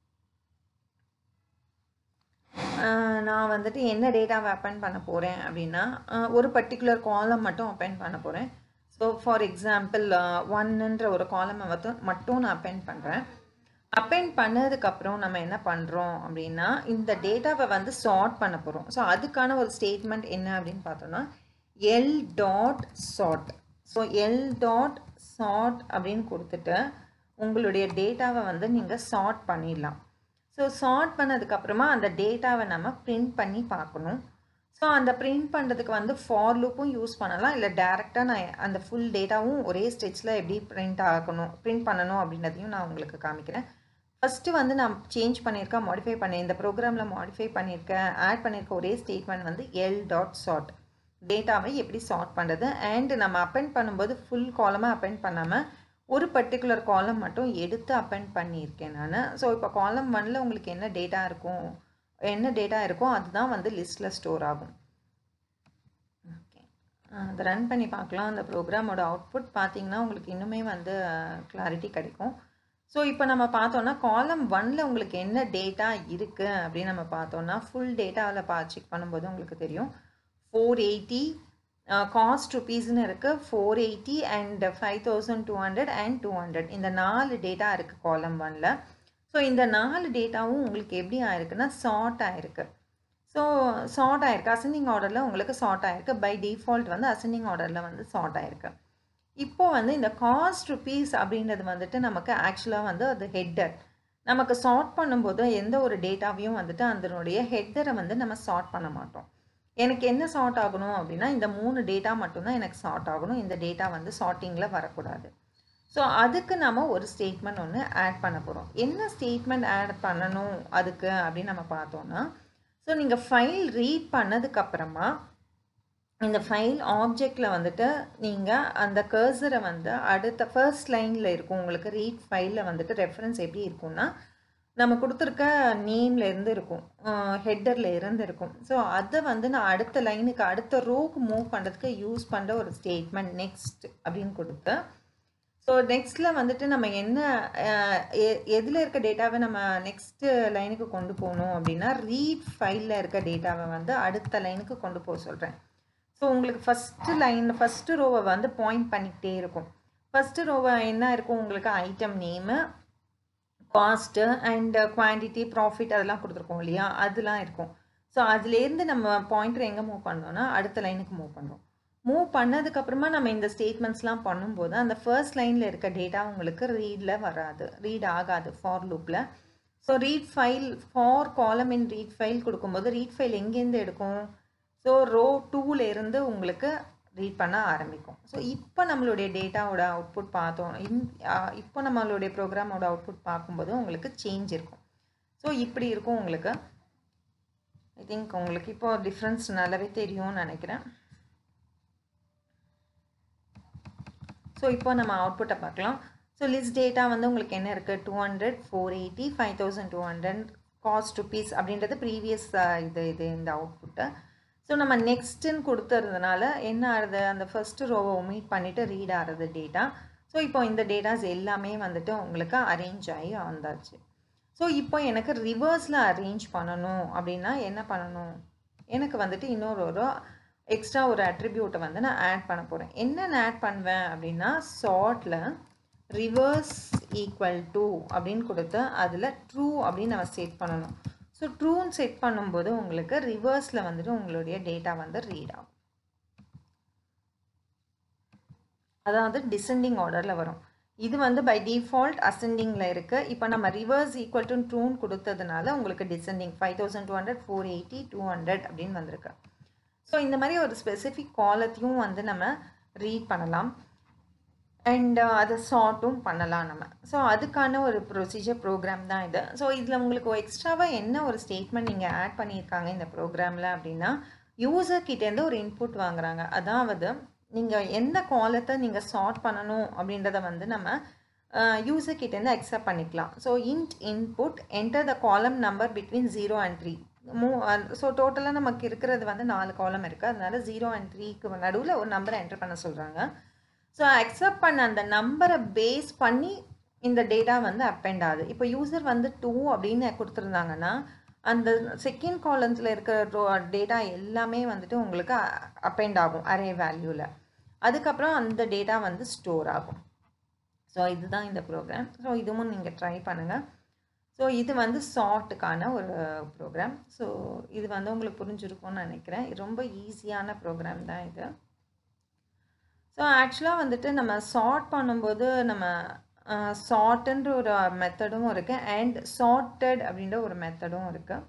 நான் வந்துட்டு என்ன டேட்டாவை அப்பெண்ட் பண்ண போகிறேன் அப்படின்னா ஒரு பர்டிகுலர் காலம் மட்டும் அப்பெண்ட் பண்ண போகிறேன் ஸோ ஃபார் எக்ஸாம்பிள் ஒன்னுன்ற ஒரு காலம் மட்டும் மட்டும் நான் அப்பெண்ட் பண்ணுறேன் அப்பெண்ட் பண்ணதுக்கப்புறம் நம்ம என்ன பண்ணுறோம் அப்படின்னா இந்த டேட்டாவை வந்து சார்ட் பண்ண போகிறோம் ஸோ அதுக்கான ஒரு ஸ்டேட்மெண்ட் என்ன அப்படின்னு பார்த்தோன்னா L dot sort so L dot sort அப்படின்னு கொடுத்துட்டு உங்களுடைய டேட்டாவை வந்து நீங்கள் சார்ட் பண்ணிடலாம் ஸோ சார்ட் பண்ணதுக்கப்புறமா அந்த டேட்டாவை நம்ம பிரிண்ட் பண்ணி பார்க்கணும் ஸோ அந்த பிரிண்ட் பண்ணுறதுக்கு வந்து ஃபார் லூப்பும் யூஸ் பண்ணலாம் இல்லை டேரெக்டாக நான் அந்த ஃபுல் டேட்டாவும் ஒரே ஸ்டெச்சில் எப்படி பிரிண்ட் ஆகணும் பிரிண்ட் பண்ணணும் அப்படின்றதையும் நான் உங்களுக்கு காமிக்கிறேன் ஃபஸ்ட்டு வந்து நான் சேஞ்ச் பண்ணியிருக்கேன் மாடிஃபை பண்ணேன் இந்த ப்ரோக்ராமில் மாடிஃபை பண்ணியிருக்கேன் ஆட் பண்ணியிருக்க ஒரே ஸ்டேட்மெண்ட் வந்து எல் டாட் சார்ட் டேட்டாவை எப்படி சார்ட் பண்ணுறது அண்ட் நம்ம அப்பெண்ட் பண்ணும்போது ஃபுல் காலமாக அப்பெண்ட் பண்ணாமல் ஒரு பர்டிகுலர் காலம் மட்டும் எடுத்து அப்பெண்ட் பண்ணியிருக்கேன் நான் ஸோ இப்போ காலம் ஒனில் உங்களுக்கு என்ன டேட்டா இருக்கும் என்ன டேட்டா இருக்கோ அதுதான் வந்து லிஸ்ட்டில் ஸ்டோர் ஆகும் ஓகே அதை ரன் பண்ணி பார்க்கலாம் அந்த ப்ரோக்ராமோட அவுட்புட் பார்த்தீங்கன்னா உங்களுக்கு இன்னுமே வந்து கிளாரிட்டி கிடைக்கும் ஸோ இப்போ நம்ம பார்த்தோன்னா காலம் ஒனில் உங்களுக்கு என்ன டேட்டா இருக்குது அப்படின்னு நம்ம பார்த்தோன்னா ஃபுல் டேட்டாவில் பா செக் பண்ணும்போது உங்களுக்கு தெரியும் ஃபோர் எயிட்டி காஸ்ட் ருபீஸ்னு இருக்குது four eighty and five thousand two hundred and two hundred இந்த நாலு டேட்டா இருக்குது காலம் ஒனில் ஸோ இந்த நாலு டேட்டாவும் உங்களுக்கு எப்படி ஆயிருக்குன்னா சார்ட் ஆயிருக்கு ஸோ சார்ட் ஆயிருக்கு அசெண்டிங் ஆர்டரில் உங்களுக்கு சார்ட் ஆயிருக்கு பை டிஃபால்ட் வந்து அசெண்டிங் ஆர்டரில் வந்து சார்ட் ஆயிருக்கு இப்போ வந்து இந்த காஸ்ட் ருபீஸ் அப்படின்றது வந்துட்டு நமக்கு ஆக்சுவலாக வந்து அது ஹெட்டர் நமக்கு சார்ட் பண்ணும்போது எந்த ஒரு டேட்டாவையும் வந்துட்டு அதனுடைய ஹெட்டரை வந்து நம்ம சார்ட் பண்ண மாட்டோம் எனக்கு என்ன சார்ட் ஆகணும் அப்படின்னா இந்த மூணு டேட்டா மட்டும்தான் எனக்கு சார்ட் ஆகணும் இந்த டேட்டா வந்து சார்ட்டிங்கில் வரக்கூடாது ஸோ அதுக்கு நம்ம ஒரு ஸ்டேட்மெண்ட் ஒன்று ஆட் பண்ண போகிறோம் என்ன ஸ்டேட்மெண்ட் ஆட் பண்ணணும் அதுக்கு அப்படின்னு நம்ம பார்த்தோன்னா ஸோ நீங்கள் ஃபைல் ரீட் பண்ணதுக்கப்புறமா இந்த ஃபைல் ஆப்ஜெக்டில் வந்துட்டு நீங்கள் அந்த கர்சரை வந்து அடுத்த ஃபர்ஸ்ட் லைனில் இருக்கும் உங்களுக்கு ரீட் ஃபைலில் வந்துட்டு ரெஃபரன்ஸ் எப்படி இருக்கும்னா நம்ம கொடுத்துருக்க நேம்ல இருந்து இருக்கும் ஹெட்டரில் இருந்து இருக்கும் ஸோ அதை வந்து நான் அடுத்த லைனுக்கு அடுத்த ரோக்கு மூவ் பண்ணுறதுக்கு யூஸ் பண்ணுற ஒரு ஸ்டேட்மெண்ட் நெக்ஸ்ட் அப்படின்னு கொடுத்து ஸோ நெக்ஸ்ட்டில் வந்துட்டு நம்ம என்ன எதில் இருக்க டேட்டாவை நம்ம நெக்ஸ்ட்டு லைனுக்கு கொண்டு போகணும் அப்படின்னா ரீட் ஃபைலில் இருக்க டேட்டாவை வந்து அடுத்த லைனுக்கு கொண்டு போக சொல்கிறேன் ஸோ உங்களுக்கு ஃபஸ்ட்டு லைன் ஃபஸ்ட்டு ரோவை வந்து பாயிண்ட் பண்ணிக்கிட்டே இருக்கும் ஃபஸ்ட்டு ரோவை என்ன இருக்கும் உங்களுக்கு item name cost and quantity profit அதெல்லாம் கொடுத்துருக்கோம் இல்லையா அதெல்லாம் இருக்கும் ஸோ அதுலேருந்து நம்ம பாயிண்டர் எங்கே மூவ் பண்ணோன்னா அடுத்த லைனுக்கு மூவ் பண்ணுறோம் மூவ் பண்ணதுக்கப்புறமா நம்ம இந்த ஸ்டேட்மெண்ட்ஸ்லாம் பண்ணும்போது அந்த ஃபர்ஸ்ட் லைனில் இருக்க டேட்டா உங்களுக்கு ரீடில் வராது ரீட் ஆகாது ஃபார் லூப்பில் so read file for column in read file கொடுக்கும்போது ரீட் ஃபைல் எங்கேருந்து எடுக்கும் ஸோ ரோ டூலேருந்து உங்களுக்கு ரீட் பண்ண ஆரம்பிக்கும் ஸோ இப்போ நம்மளுடைய டேட்டாவோட அவுட்புட் பார்த்தோம் இன் இப்போ நம்மளுடைய ப்ரோக்ராமோட அவுட்புட் பார்க்கும்போது உங்களுக்கு சேஞ்ச் இருக்கும் ஸோ இப்படி இருக்கும் உங்களுக்கு ஐ திங்க் உங்களுக்கு இப்போ டிஃப்ரென்ஸ் நல்லாவே தெரியும்னு நினைக்கிறேன் ஸோ இப்போ நம்ம அவுட்புட்டை பார்க்கலாம் ஸோ லிஸ்ட் டேட்டா வந்து உங்களுக்கு என்ன இருக்குது two hundred four eighty five thousand two hundred cost rupees அப்படின்றது ப்ரீவியஸ் இது இது இந்த அவுட்புட்டை ஸோ நம்ம நெக்ஸ்ட்டுன்னு கொடுத்துறதுனால என்ன ஆகுது அந்த ஃபஸ்ட்டு ரோவை ஒமீட் பண்ணிவிட்டு ரீட் ஆகிறது டேட்டா ஸோ இப்போ இந்த டேட்டாஸ் எல்லாமே வந்துட்டு உங்களுக்கு அரேஞ்ச் ஆகி வந்தாச்சு ஸோ இப்போ எனக்கு ரிவர்ஸில் அரேஞ்ச் பண்ணணும் அப்படின்னா என்ன பண்ணணும் எனக்கு வந்துட்டு இன்னொரு ஒரு எக்ஸ்ட்ரா ஒரு அட்ரிபியூட்டை வந்து நான் ஆட் பண்ண போகிறேன் என்ன நான் ஆட் பண்ணுவேன் அப்படின்னா ஷார்ட்டில் ரிவர்ஸ் ஈக்குவல் டு அப்படின்னு கொடுத்து அதில் ட்ரூ அப்படின்னு நம்ம செட் பண்ணணும் ஸோ ட்ரூன்னு செட் பண்ணும்போது உங்களுக்கு ரிவர்ஸில் வந்துட்டு உங்களுடைய டேட்டா வந்து ரீட் ஆகும் அதாவது டிசெண்டிங் ஆர்டரில் வரும் இது வந்து பை டிஃபால்ட் அசெண்டிங்கில் இருக்குது இப்போ நம்ம ரிவர்ஸ் ஈக்குவல் டு ட்ரூன் கொடுத்ததுனால உங்களுக்கு descending five thousand two hundred four eighty two hundred அப்படின்னு வந்திருக்கு ஸோ இந்த மாதிரி ஒரு ஸ்பெசிஃபிக் காலத்தையும் வந்து நம்ம ரீட் பண்ணலாம் அண்ட் அதை சார்ட்டும் பண்ணலாம் நம்ம ஸோ அதுக்கான ஒரு ப்ரொசீஜர் ப்ரோக்ராம் தான் இது ஸோ இதில் உங்களுக்கு எக்ஸ்ட்ராவாக என்ன ஒரு ஸ்டேட்மெண்ட் நீங்கள் ஆட் பண்ணியிருக்காங்க இந்த ப்ரோக்ராமில் அப்படின்னா யூசர் கிட்டேருந்து ஒரு இன்புட் வாங்குறாங்க அதாவது நீங்கள் எந்த காலத்தை நீங்கள் சார்ட் பண்ணணும் அப்படின்றத வந்து நம்ம யூசர் கிட்டேருந்து அக்செப்ட் பண்ணிக்கலாம் so int input enter the column number between zero and three மூ ஸோ டோட்டலாக நமக்கு இருக்கிறது வந்து நாலு காலம் இருக்குது அதனால ஜீரோ அண்ட் த்ரீக்கு நடுவில் ஒரு நம்பரை என்டர் பண்ண சொல்கிறாங்க ஸோ அக்செப்ட் பண்ண அந்த நம்பரை பேஸ் பண்ணி இந்த டேட்டா வந்து அப்பெண்ட் ஆகுது இப்போ யூசர் வந்து டூ அப்படின்னு கொடுத்துருந்தாங்கன்னா அந்த செகண்ட் காலம்ஸில் இருக்கிற டேட்டா எல்லாமே வந்துட்டு உங்களுக்கு அப்பெண்ட் ஆகும் அரே வேல்யூவில் அதுக்கப்புறம் அந்த டேட்டா வந்து ஸ்டோர் ஆகும் ஸோ இதுதான் இந்த ப்ரோக்ராம் ஸோ இதுவும் நீங்கள் ட்ரை பண்ணுங்கள் ஸோ இது வந்து சார்ட்டுக்கான ஒரு ப்ரோக்ராம் ஸோ இது வந்து உங்களுக்கு புரிஞ்சிருக்கும்னு நினைக்கிறேன் ரொம்ப ஈஸியான ப்ரோக்ராம் தான் இது ஸோ ஆக்சுவலாக வந்துட்டு நம்ம சார்ட் பண்ணும்போது நம்ம சார்ட்டுன்ற ஒரு மெத்தடும் இருக்குது அண்ட் சார்ட்டட் அப்படின்ற ஒரு மெத்தடும் இருக்குது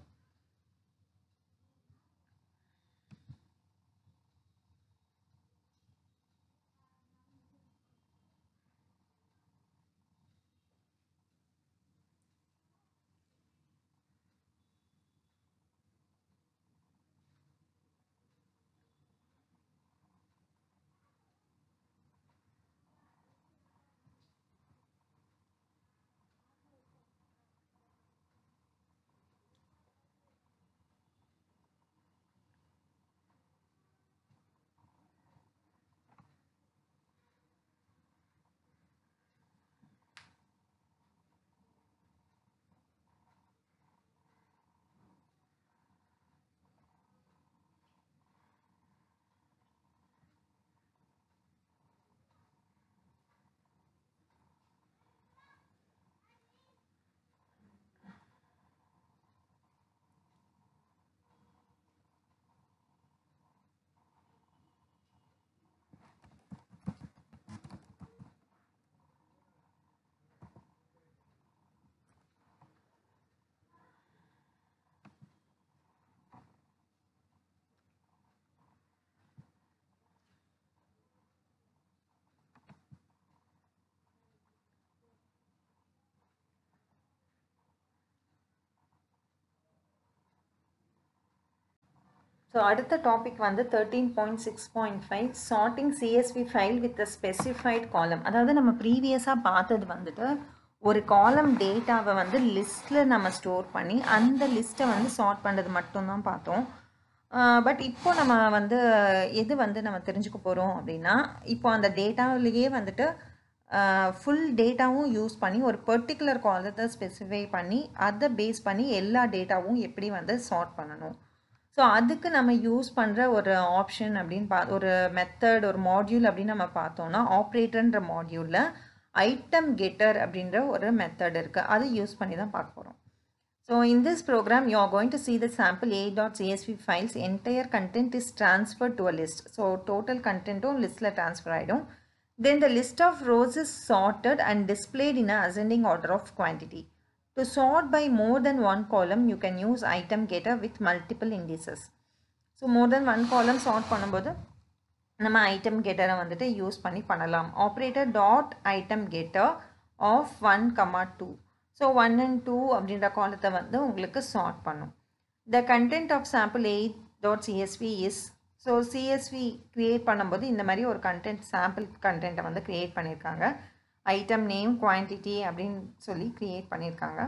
ஸோ அடுத்த டாபிக் வந்து thirteen point six point five sorting CSV file with a specified column அதாவது நம்ம ப்ரீவியஸாக பார்த்தது வந்துட்டு ஒரு காலம் டேட்டாவை வந்து லிஸ்ட்டில் நம்ம ஸ்டோர் பண்ணி அந்த லிஸ்ட்டை வந்து சார்ட் பண்ணுறது மட்டும்தான் பார்த்தோம் பட் இப்போ நம்ம வந்து எது வந்து நம்ம தெரிஞ்சுக்க போகிறோம் அப்படின்னா இப்போ அந்த டேட்டாவிலேயே வந்துட்டு ஃபுல் டேட்டாவும் யூஸ் பண்ணி ஒரு பர்டிகுலர் காலத்தை ஸ்பெசிஃபை பண்ணி அதை பேஸ் பண்ணி எல்லா டேட்டாவும் எப்படி வந்து சார்ட் பண்ணணும் ஸோ அதுக்கு நம்ம யூஸ் பண்ணுற ஒரு ஆப்ஷன் அப்படின்னு பா ஒரு மெத்தட் ஒரு மாடியூல் அப்படின்னு நம்ம பார்த்தோம்னா ஆப்ரேட்டர்ன்ற மாடியூலில் ஐட்டம் கெட்டர் அப்படின்ற ஒரு மெத்தட் இருக்குது அது யூஸ் பண்ணி தான் பார்க்க போகிறோம் so in this program you are going to see the sample eight dot CSV files entire content is transfer to a list so total கண்டென்ட்டும் லிஸ்ட்டில் ட்ரான்ஸ்ஃபர் ஆகிடும் Then the list of rows is sorted and displayed in a ascending order of quantity. To sort by more than one column, you can use item getter with multiple indices. So more than one column sort பண்ணும்போது நம்ம item கெட்டரை வந்துட்டு use பண்ணி பண்ணலாம் operator dot item getter of one comma two so one and two அப்படின்ற காலத்தை வந்து உங்களுக்கு sort பண்ணும் the content of sample eight dot CSV is so CSV create பண்ணும்போது இந்த மாதிரி ஒரு கண்டென்ட் சாம்பிள் கண்டென்ட்டை வந்து க்ரியேட் பண்ணியிருக்காங்க ஐட்டம் நேம் குவான்டிட்டி அப்படின்னு சொல்லி க்ரியேட் பண்ணியிருக்காங்க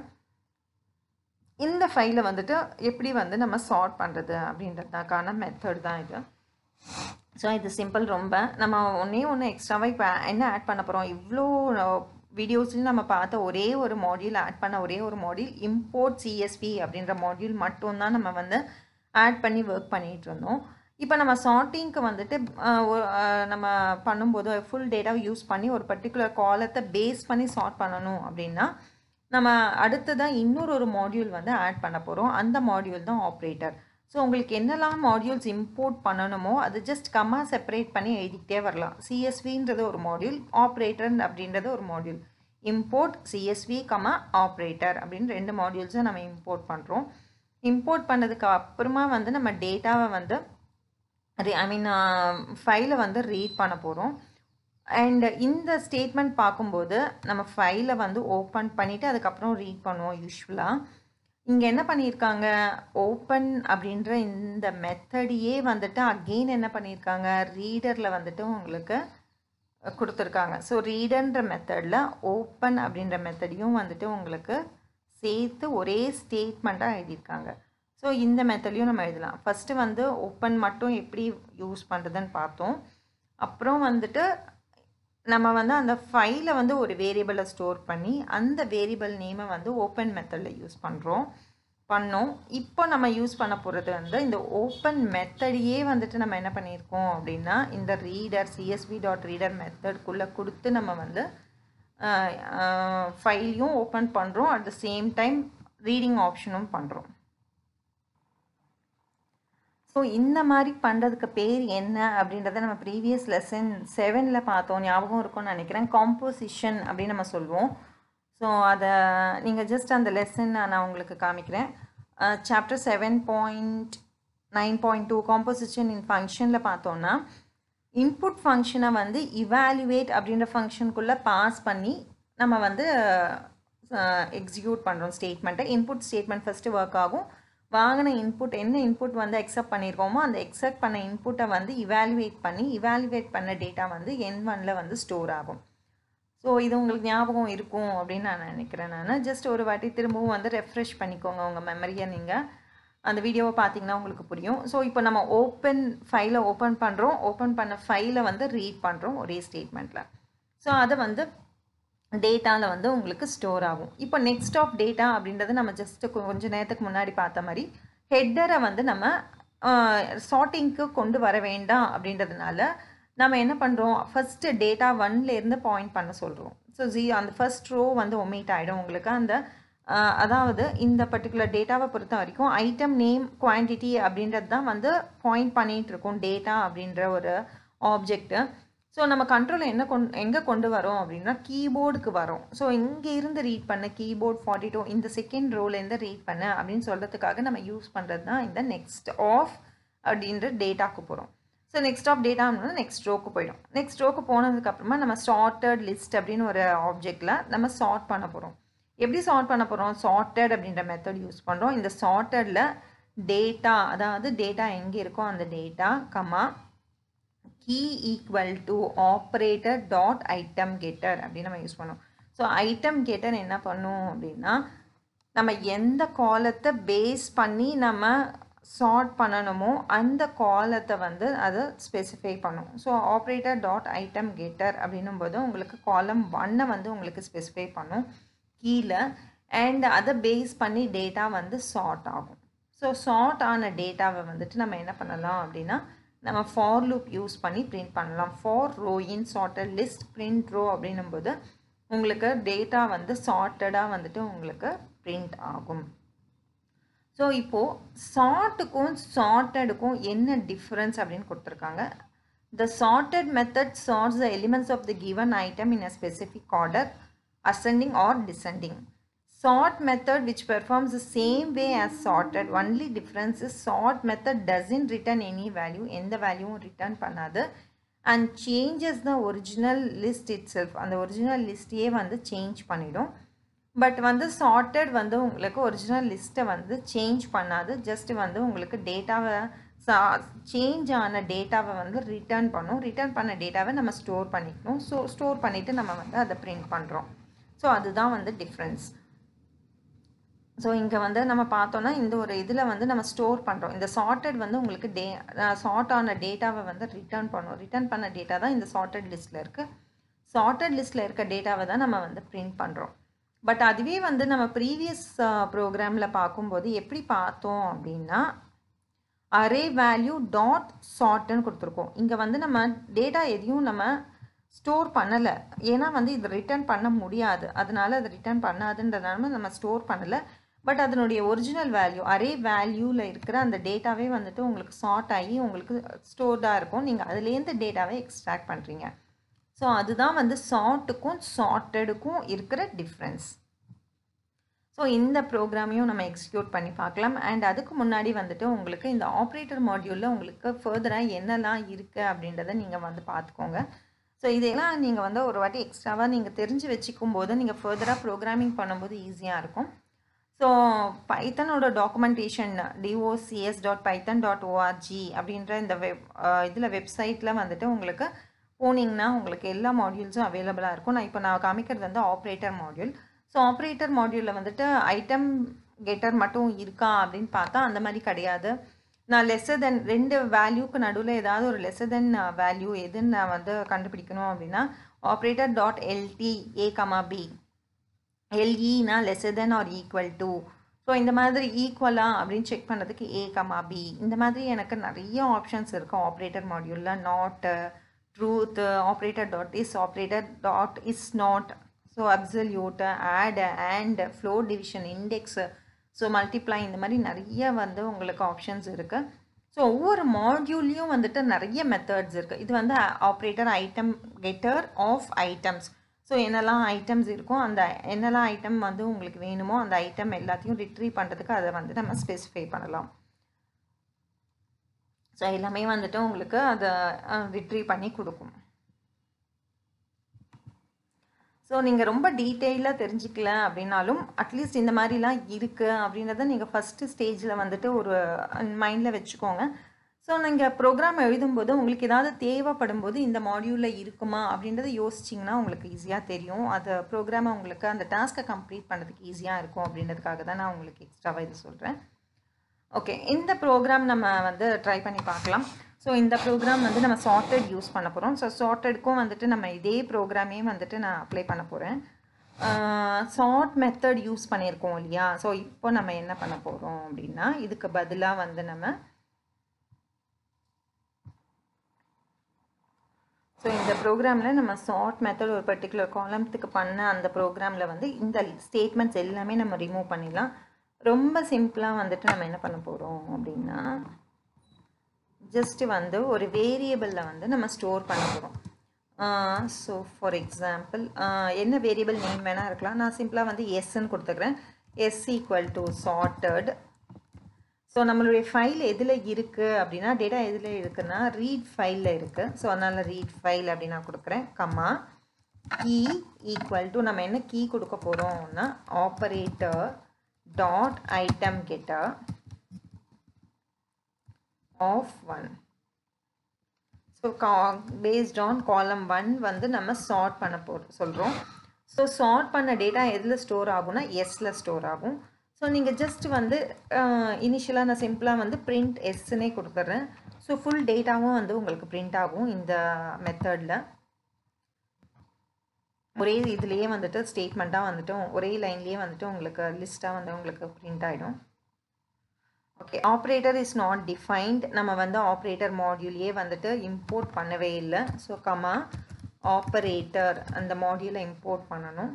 இந்த ஃபைலை வந்துட்டு எப்படி வந்து நம்ம சார்ட் பண்ணுறது அப்படின்றதுக்கான மெத்தட் தான் இது ஸோ இது சிம்பிள் ரொம்ப நம்ம ஒன்றே ஒன்று எக்ஸ்ட்ராவாக இப்போ என்ன ஆட் பண்ண போகிறோம் இவ்வளோ வீடியோஸ்லையும் நம்ம பார்த்த ஒரே ஒரு மாடியூல் ஆட் பண்ண ஒரே ஒரு மாடியூல் இம்போர்ட் சிஎஸ்வி அப்படின்ற மாடியூல் மட்டும்தான் நம்ம வந்து ஆட் பண்ணி ஒர்க் பண்ணிகிட்டு இருந்தோம் இப்போ நம்ம சார்ட்டிங்க்கு வந்துட்டு நம்ம பண்ணும்போது ஃபுல் டேட்டாவை யூஸ் பண்ணி ஒரு பர்டிகுலர் காலத்தை பேஸ் பண்ணி சார்ட் பண்ணணும் அப்படின்னா நம்ம அடுத்ததான் இன்னொரு ஒரு மாடியூல் வந்து ஆட் பண்ண போகிறோம் அந்த மாடியூல் தான் ஆப்ரேட்டர் ஸோ உங்களுக்கு என்னெல்லாம் மாடியூல்ஸ் இம்போர்ட் பண்ணணுமோ அது ஜஸ்ட் கம்மா செப்பரேட் பண்ணி எழுதிக்கிட்டே வரலாம் சிஎஸ்வின்றது ஒரு மாடியூல் ஆப்ரேட்டர் அப்படின்றது ஒரு module import CSV comma operator அப்படின்னு ரெண்டு மாடியூல்ஸை நம்ம இம்போர்ட் பண்ணுறோம் இம்போர்ட் பண்ணதுக்கு அப்புறமா வந்து நம்ம டேட்டாவை வந்து ஐ மீன் ஃபைலை வந்து ரீட் பண்ண போகிறோம் அண்ட் இந்த ஸ்டேட்மெண்ட் பார்க்கும்போது நம்ம ஃபைலை வந்து ஓப்பன் பண்ணிவிட்டு அதுக்கப்புறம் ரீட் பண்ணுவோம் யூஸ்வலாக இங்கே என்ன பண்ணியிருக்காங்க ஓப்பன் அப்படின்ற இந்த மெத்தடையே வந்துட்டு அகெயின் என்ன பண்ணியிருக்காங்க ரீடரில் வந்துட்டு உங்களுக்கு கொடுத்துருக்காங்க ஸோ ரீடர்ன்ற மெத்தடில் ஓப்பன் அப்படின்ற மெத்தடையும் வந்துட்டு உங்களுக்கு சேர்த்து ஒரே ஸ்டேட்மெண்ட்டாக எழுதியிருக்காங்க ஸோ இந்த மெத்தட்லையும் நம்ம எழுதலாம் ஃபஸ்ட்டு வந்து ஓப்பன் மட்டும் எப்படி யூஸ் பண்ணுறதுன்னு பார்த்தோம் அப்புறம் வந்துட்டு நம்ம வந்து அந்த ஃபைலை வந்து ஒரு வேரியபிளை ஸ்டோர் பண்ணி அந்த வேரியபிள் நேமை வந்து ஓப்பன் மெத்தடில் யூஸ் பண்ணுறோம் பண்ணோம் இப்போ நம்ம யூஸ் பண்ண போகிறது வந்து இந்த ஓப்பன் மெத்தடையே வந்துட்டு நம்ம என்ன பண்ணியிருக்கோம் அப்படின்னா இந்த ரீடர் சிஎஸ்வி டாட் ரீடர் மெத்தட்குள்ளே கொடுத்து நம்ம வந்து ஃபைலையும் ஓப்பன் பண்ணுறோம் at the same time reading ஆப்ஷனும் பண்ணுறோம் ஸோ இந்த மாதிரி பண்ணுறதுக்கு பேர் என்ன அப்படின்றத நம்ம ப்ரீவியஸ் லெசன் செவனில் பார்த்தோம் ஞாபகம் இருக்கும்னு நினைக்கிறேன் காம்போசிஷன் அப்படின்னு நம்ம சொல்லுவோம் ஸோ அதை நீங்கள் ஜஸ்ட் அந்த லெசன் நான் உங்களுக்கு காமிக்கிறேன் chapter seven point nine point two composition in ஃபங்க்ஷனில் பார்த்தோன்னா இன்புட் ஃபங்க்ஷனை வந்து இவாலுவேட் அப்படின்ற ஃபங்க்ஷனுக்குள்ளே பாஸ் பண்ணி நம்ம வந்து எக்ஸிக்யூட் பண்ணுறோம் ஸ்டேட்மெண்ட்டை இன்புட் ஸ்டேட்மெண்ட் ஃபஸ்ட்டு ஒர்க் ஆகும் வாங்கின இன்புட் என்ன இன்புட் வந்து எக்ஸப்ட் பண்ணியிருக்கோமோ அந்த எக்ஸப்ட் பண்ண இன்புட்டை வந்து இவாலுவேட் பண்ணி இவாலுவேட் பண்ண டேட்டா வந்து என் ஒனில் வந்து ஸ்டோர் ஆகும் ஸோ இது உங்களுக்கு ஞாபகம் இருக்கும் அப்படின்னு நான் நினைக்கிறேன் நான் ஜஸ்ட் ஒரு வாட்டி திரும்பவும் வந்து ரெஃப்ரெஷ் பண்ணிக்கோங்க உங்கள் மெமரியை நீங்கள் அந்த வீடியோவை பார்த்தீங்கன்னா உங்களுக்கு புரியும் ஸோ இப்போ நம்ம ஓப்பன் ஃபைலை ஓப்பன் பண்ணுறோம் ஓப்பன் பண்ண ஃபைலை வந்து ரீட் பண்ணுறோம் ஒரே ஸ்டேட்மெண்ட்டில் ஸோ அதை வந்து டேட்டாவில் வந்து உங்களுக்கு ஸ்டோர் ஆகும் இப்போ நெக்ஸ்ட் ஆஃப் டேட்டா அப்படின்றது நம்ம ஜஸ்ட்டு கொஞ்சம் நேரத்துக்கு முன்னாடி பார்த்த மாதிரி ஹெட்டரை வந்து நம்ம சார்ட்டிங்க்கு கொண்டு வர வேண்டாம் அப்படின்றதுனால நம்ம என்ன பண்ணுறோம் ஃபஸ்ட்டு டேட்டா ஒன்லேருந்து பாயிண்ட் பண்ண சொல்கிறோம் ஸோ ஜி அந்த ஃபஸ்ட் ரோ வந்து ஒமிட் ஆகிடும் உங்களுக்கு அந்த அதாவது இந்த பர்டிகுலர் டேட்டாவை பொறுத்த வரைக்கும் ஐட்டம் நேம் குவான்டிட்டி அப்படின்றது தான் வந்து பாயிண்ட் பண்ணிகிட்டு இருக்கோம் டேட்டா அப்படின்ற ஒரு ஆப்ஜெக்ட்டு ஸோ நம்ம கண்ட்ரோல் என்ன கொண் எங்கே கொண்டு வரோம் அப்படின்னா கீபோர்டுக்கு வரோம் ஸோ இங்கே இருந்து ரீட் பண்ண கீபோர்ட் ஃபார்ட்டி டூ இந்த செகண்ட் ரோலேருந்து ரீட் பண்ண அப்படின்னு சொல்கிறதுக்காக நம்ம யூஸ் பண்ணுறது தான் இந்த நெக்ஸ்ட் ஆஃப் அப்படின்ற டேட்டாக்கு போகிறோம் ஸோ நெக்ஸ்ட் ஆஃப் டேட்டான்னு நெக்ஸ்ட் ரோக்கு போயிடும் நெக்ஸ்ட் ரோக்கு போனதுக்கப்புறமா நம்ம சார்ட்டட் லிஸ்ட் அப்படின்னு ஒரு ஆப்ஜெக்டில் நம்ம சார்ட் பண்ண போகிறோம் எப்படி சார்ட் பண்ண போகிறோம் சார்ட்டட் அப்படின்ற மெத்தட் யூஸ் பண்ணுறோம் இந்த சார்ட்டடில் டேட்டா அதாவது டேட்டா எங்கே இருக்கோ அந்த data comma key equal to operator dot item getter அப்படின்னு நம்ம யூஸ் பண்ணோம் ஸோ ஐட்டம் கெட்டர் என்ன பண்ணும் அப்படின்னா நம்ம எந்த காலத்தை பேஸ் பண்ணி நம்ம சார்ட் பண்ணணுமோ அந்த காலத்தை வந்து அதை ஸ்பெசிஃபை பண்ணும் so operator dot item getter அப்படின்னும் போது உங்களுக்கு காலம் ஒன்னை வந்து உங்களுக்கு ஸ்பெசிஃபை பண்ணும் கீழே அண்ட் அதை பேஸ் பண்ணி டேட்டா வந்து சார்ட் ஆகும் ஸோ சார்ட் ஆன டேட்டாவை வந்துட்டு நம்ம என்ன பண்ணலாம் அப்படின்னா நம்ம ஃபார் லூப் யூஸ் பண்ணி பிரிண்ட் பண்ணலாம் for row in sorted list print row அப்படின்னும் போது உங்களுக்கு டேட்டா வந்து சார்ட்டடாக வந்துட்டு உங்களுக்கு பிரிண்ட் ஆகும் ஸோ இப்போது சார்ட்டுக்கும் சார்ட்டடுக்கும் என்ன டிஃப்ரென்ஸ் அப்படின்னு கொடுத்துருக்காங்க the sorted method sorts the elements of the given item in a specific order ascending or descending sort method which performs the same way as sorted only difference is sort method doesn't return any value எந்த வேல்யூவும் return பண்ணாது and changes the original list itself அந்த original லிஸ்ட்டையே வந்து change பண்ணிடும் but வந்து chartered வந்து உங்களுக்கு ஒரிஜினல் லிஸ்ட்டை வந்து சேஞ்ச் பண்ணாது ஜஸ்ட் வந்து உங்களுக்கு டேட்டாவை சா சேஞ்ச் ஆன டேட்டாவை வந்து ரிட்டர்ன் பண்ணும் ரிட்டர்ன் பண்ண டேட்டாவை நம்ம ஸ்டோர் பண்ணிக்கணும் ஸோ ஸ்டோர் பண்ணிவிட்டு நம்ம வந்து அதை பிரிண்ட் பண்ணுறோம் ஸோ அதுதான் வந்து டிஃப்ரென்ஸ் ஸோ இங்கே வந்து நம்ம பார்த்தோன்னா இந்த ஒரு இதில் வந்து நம்ம ஸ்டோர் பண்ணுறோம் இந்த சார்ட்டட் வந்து உங்களுக்கு டே சார்ட் ஆன டேட்டாவை வந்து ரிட்டர்ன் பண்ணும் ரிட்டர்ன் பண்ண டேட்டா தான் இந்த சார்ட்டட் லிஸ்ட்டில் இருக்குது சார்ட்டட் லிஸ்ட்டில் இருக்க டேட்டாவை தான் நம்ம வந்து பிரிண்ட் பண்ணுறோம் பட் அதுவே வந்து நம்ம ப்ரீவியஸ் ப்ரோக்ராமில் பார்க்கும்போது எப்படி பார்த்தோம் அப்படின்னா அரே வேல்யூ டாட் சார்ட்னு கொடுத்துருக்கோம் இங்கே வந்து நம்ம டேட்டா எதையும் நம்ம ஸ்டோர் பண்ணலை ஏன்னா வந்து இது ரிட்டர்ன் பண்ண முடியாது அதனால அது ரிட்டர்ன் பண்ணாதுன்றதுனால நம்ம ஸ்டோர் பண்ணலை பட் அதனுடைய ஒரிஜினல் வேல்யூ அரே வேல்யூவில் இருக்கிற அந்த டேட்டாவே வந்துட்டு உங்களுக்கு சார்ட் ஆகி உங்களுக்கு ஸ்டோர்டாக இருக்கும் நீங்கள் அதுலேருந்து டேட்டாவை எக்ஸ்ட்ராக்ட் பண்ணுறீங்க ஸோ அதுதான் வந்து சார்ட்டுக்கும் சார்ட்டடுக்கும் இருக்கிற டிஃப்ரென்ஸ் ஸோ இந்த ப்ரோக்ராமையும் நம்ம எக்ஸிக்யூட் பண்ணி பார்க்கலாம் அண்ட் அதுக்கு முன்னாடி வந்துட்டு உங்களுக்கு இந்த ஆப்ரேட்டர் மாடியூலில் உங்களுக்கு ஃபர்தராக என்னெல்லாம் இருக்குது அப்படின்றத நீங்கள் வந்து பார்த்துக்கோங்க ஸோ இதெல்லாம் நீங்கள் வந்து ஒரு வாட்டி எக்ஸ்ட்ராவாக நீங்கள் தெரிஞ்சு வச்சுக்கும் போது நீங்கள் ஃபர்தராக ப்ரோக்ராமிங் பண்ணும்போது ஈஸியாக இருக்கும் ஸோ பைத்தனோட documentation DOCS dot Python dot ORG அப்படின்ற இந்த வெப் இதில் வெப்சைட்டில் வந்துட்டு உங்களுக்கு போனீங்கன்னா உங்களுக்கு எல்லா மாடியூல்ஸும் அவைலபிளாக இருக்கும் நான் இப்போ நான் காமிக்கிறது வந்து ஆப்ரேட்டர் மாடியூல் ஸோ ஆப்ரேட்டர் மாடியூலில் வந்துட்டு ஐட்டம் கெட்டர் மட்டும் இருக்கா அப்படின்னு பார்த்தா அந்த மாதிரி கிடையாது நான் லெஸ்ஸர் தென் ரெண்டு வேல்யூக்கு நடுவில் ஏதாவது ஒரு லெஸ்ஸர் தென் வேல்யூ எதுன்னு நான் வந்து கண்டுபிடிக்கணும் அப்படின்னா operator dot LT A comma B எல்இனா lesser than or equal to so இந்த மாதிரி ஈக்குவலா அப்படின்னு செக் பண்ணுறதுக்கு ஏ கமா பி இந்த மாதிரி எனக்கு நிறைய ஆப்ஷன்ஸ் இருக்குது ஆப்ரேட்டர் மாடியூலில் not truth operator dot is operator dot is not so absolute add and floor division index so multiply இந்த மாதிரி நிறைய வந்து உங்களுக்கு ஆப்ஷன்ஸ் இருக்குது ஸோ ஒவ்வொரு மாடியூல்லையும் வந்துட்டு நிறைய மெத்தட்ஸ் இருக்குது இது வந்து operator item getter of items so என்னெல்லாம் ஐட்டம்ஸ் இருக்கோ அந்த என்னெல்லாம் ஐட்டம் வந்து உங்களுக்கு வேணுமோ அந்த ஐட்டம் எல்லாத்தையும் ரிட்ரீவ் பண்ணுறதுக்கு அதை வந்து நம்ம ஸ்பெசிஃபை பண்ணலாம் ஸோ எல்லாமே வந்துட்டு உங்களுக்கு அதை ரிட்ரீவ் பண்ணி கொடுக்கும் ஸோ நீங்கள் ரொம்ப டீட்டெயிலாக தெரிஞ்சிக்கல அப்படின்னாலும் அட்லீஸ்ட் இந்த மாதிரிலாம் இருக்குது அப்படின்றத நீங்கள் ஃபஸ்ட்டு ஸ்டேஜில் வந்துட்டு ஒரு மைண்டில் வச்சுக்கோங்க ஸோ நீங்கள் ப்ரோக்ராம் எழுதும்போது உங்களுக்கு ஏதாவது தேவைப்படும் போது இந்த மாடியூலில் இருக்குமா அப்படின்றத யோசிச்சிங்கன்னா உங்களுக்கு ஈஸியாக தெரியும் அது ப்ரோக்ராமை உங்களுக்கு அந்த டாஸ்க்கை கம்ப்ளீட் பண்ணுறதுக்கு ஈஸியாக இருக்கும் அப்படின்றதுக்காக தான் நான் உங்களுக்கு எக்ஸ்ட்ராவாக இது சொல்கிறேன் ஓகே இந்த ப்ரோக்ராம் நம்ம வந்து ட்ரை பண்ணி பார்க்கலாம் ஸோ இந்த ப்ரோக்ராம் வந்து நம்ம சார்ட்டட் யூஸ் பண்ண போகிறோம் ஸோ சார்ட்டடுக்கும் வந்துட்டு நம்ம இதே ப்ரோக்ராமே வந்துட்டு நான் அப்ளை பண்ண போகிறேன் சார்ட் மெத்தட் யூஸ் பண்ணியிருக்கோம் இல்லையா ஸோ இப்போ நம்ம என்ன பண்ண போகிறோம் அப்படின்னா இதுக்கு பதிலாக வந்து நம்ம ஸோ இந்த ப்ரோக்ராமில் நம்ம சார்ட் மெத்தட் ஒரு பர்டிகுலர் காலம்த்துக்கு பண்ண அந்த ப்ரோக்ராமில் வந்து இந்த ஸ்டேட்மெண்ட்ஸ் எல்லாமே நம்ம ரிமூவ் பண்ணிடலாம் ரொம்ப சிம்பிளாக வந்துட்டு நம்ம என்ன பண்ண போகிறோம் அப்படின்னா ஜஸ்ட்டு வந்து ஒரு வேரியபிளில் வந்து நம்ம ஸ்டோர் பண்ண போகிறோம் ஸோ ஃபார் எக்ஸாம்பிள் என்ன வேரியபிள் நேம் வேணால் இருக்கலாம் நான் சிம்பிளாக வந்து எஸ்ன்னு கொடுத்துக்கிறேன் S equal to sorted so நம்மளுடைய ஃபைல் எதில் இருக்குது அப்படின்னா டேட்டா எதில் இருக்குன்னா ரீட் ஃபைலில் இருக்குது ஸோ அதனால் ரீட் ஃபைல் அப்படின்னு நான் கொடுக்குறேன் கம்மா கீ ஈக்குவல் டு நம்ம என்ன கீ கொடுக்க போகிறோம்னா operator dot item getter of one so கா பேஸ்ட் ஆன் காலம் ஒன் வந்து நம்ம சார்ட் பண்ண போ சொல்கிறோம் ஸோ சார்ட் பண்ண டேட்டா எதில் ஸ்டோர் ஆகும்னா எஸ்ஸில் ஸ்டோர் ஆகும் ஸோ நீங்கள் ஜஸ்ட் வந்து இனிஷியலாக நான் சிம்பிளாக வந்து பிரிண்ட் எஸ்ன்னே கொடுத்துட்றேன் ஸோ ஃபுல் டேட்டாவும் வந்து உங்களுக்கு பிரிண்ட் ஆகும் இந்த மெத்தடில் ஒரே இதுலேயே வந்துட்டு ஸ்டேட்மெண்ட்டாக வந்துட்டு ஒரே லைன்லேயே வந்துட்டு உங்களுக்கு லிஸ்ட்டாக வந்து உங்களுக்கு பிரிண்ட் ஆகிடும் okay operator is not defined நம்ம வந்து ஆப்ரேட்டர் மாடியூலையே வந்துட்டு இம்போர்ட் பண்ணவே இல்லை ஸோ கமா ஆப்ரேட்டர் அந்த மாடியூலை இம்போர்ட் பண்ணணும்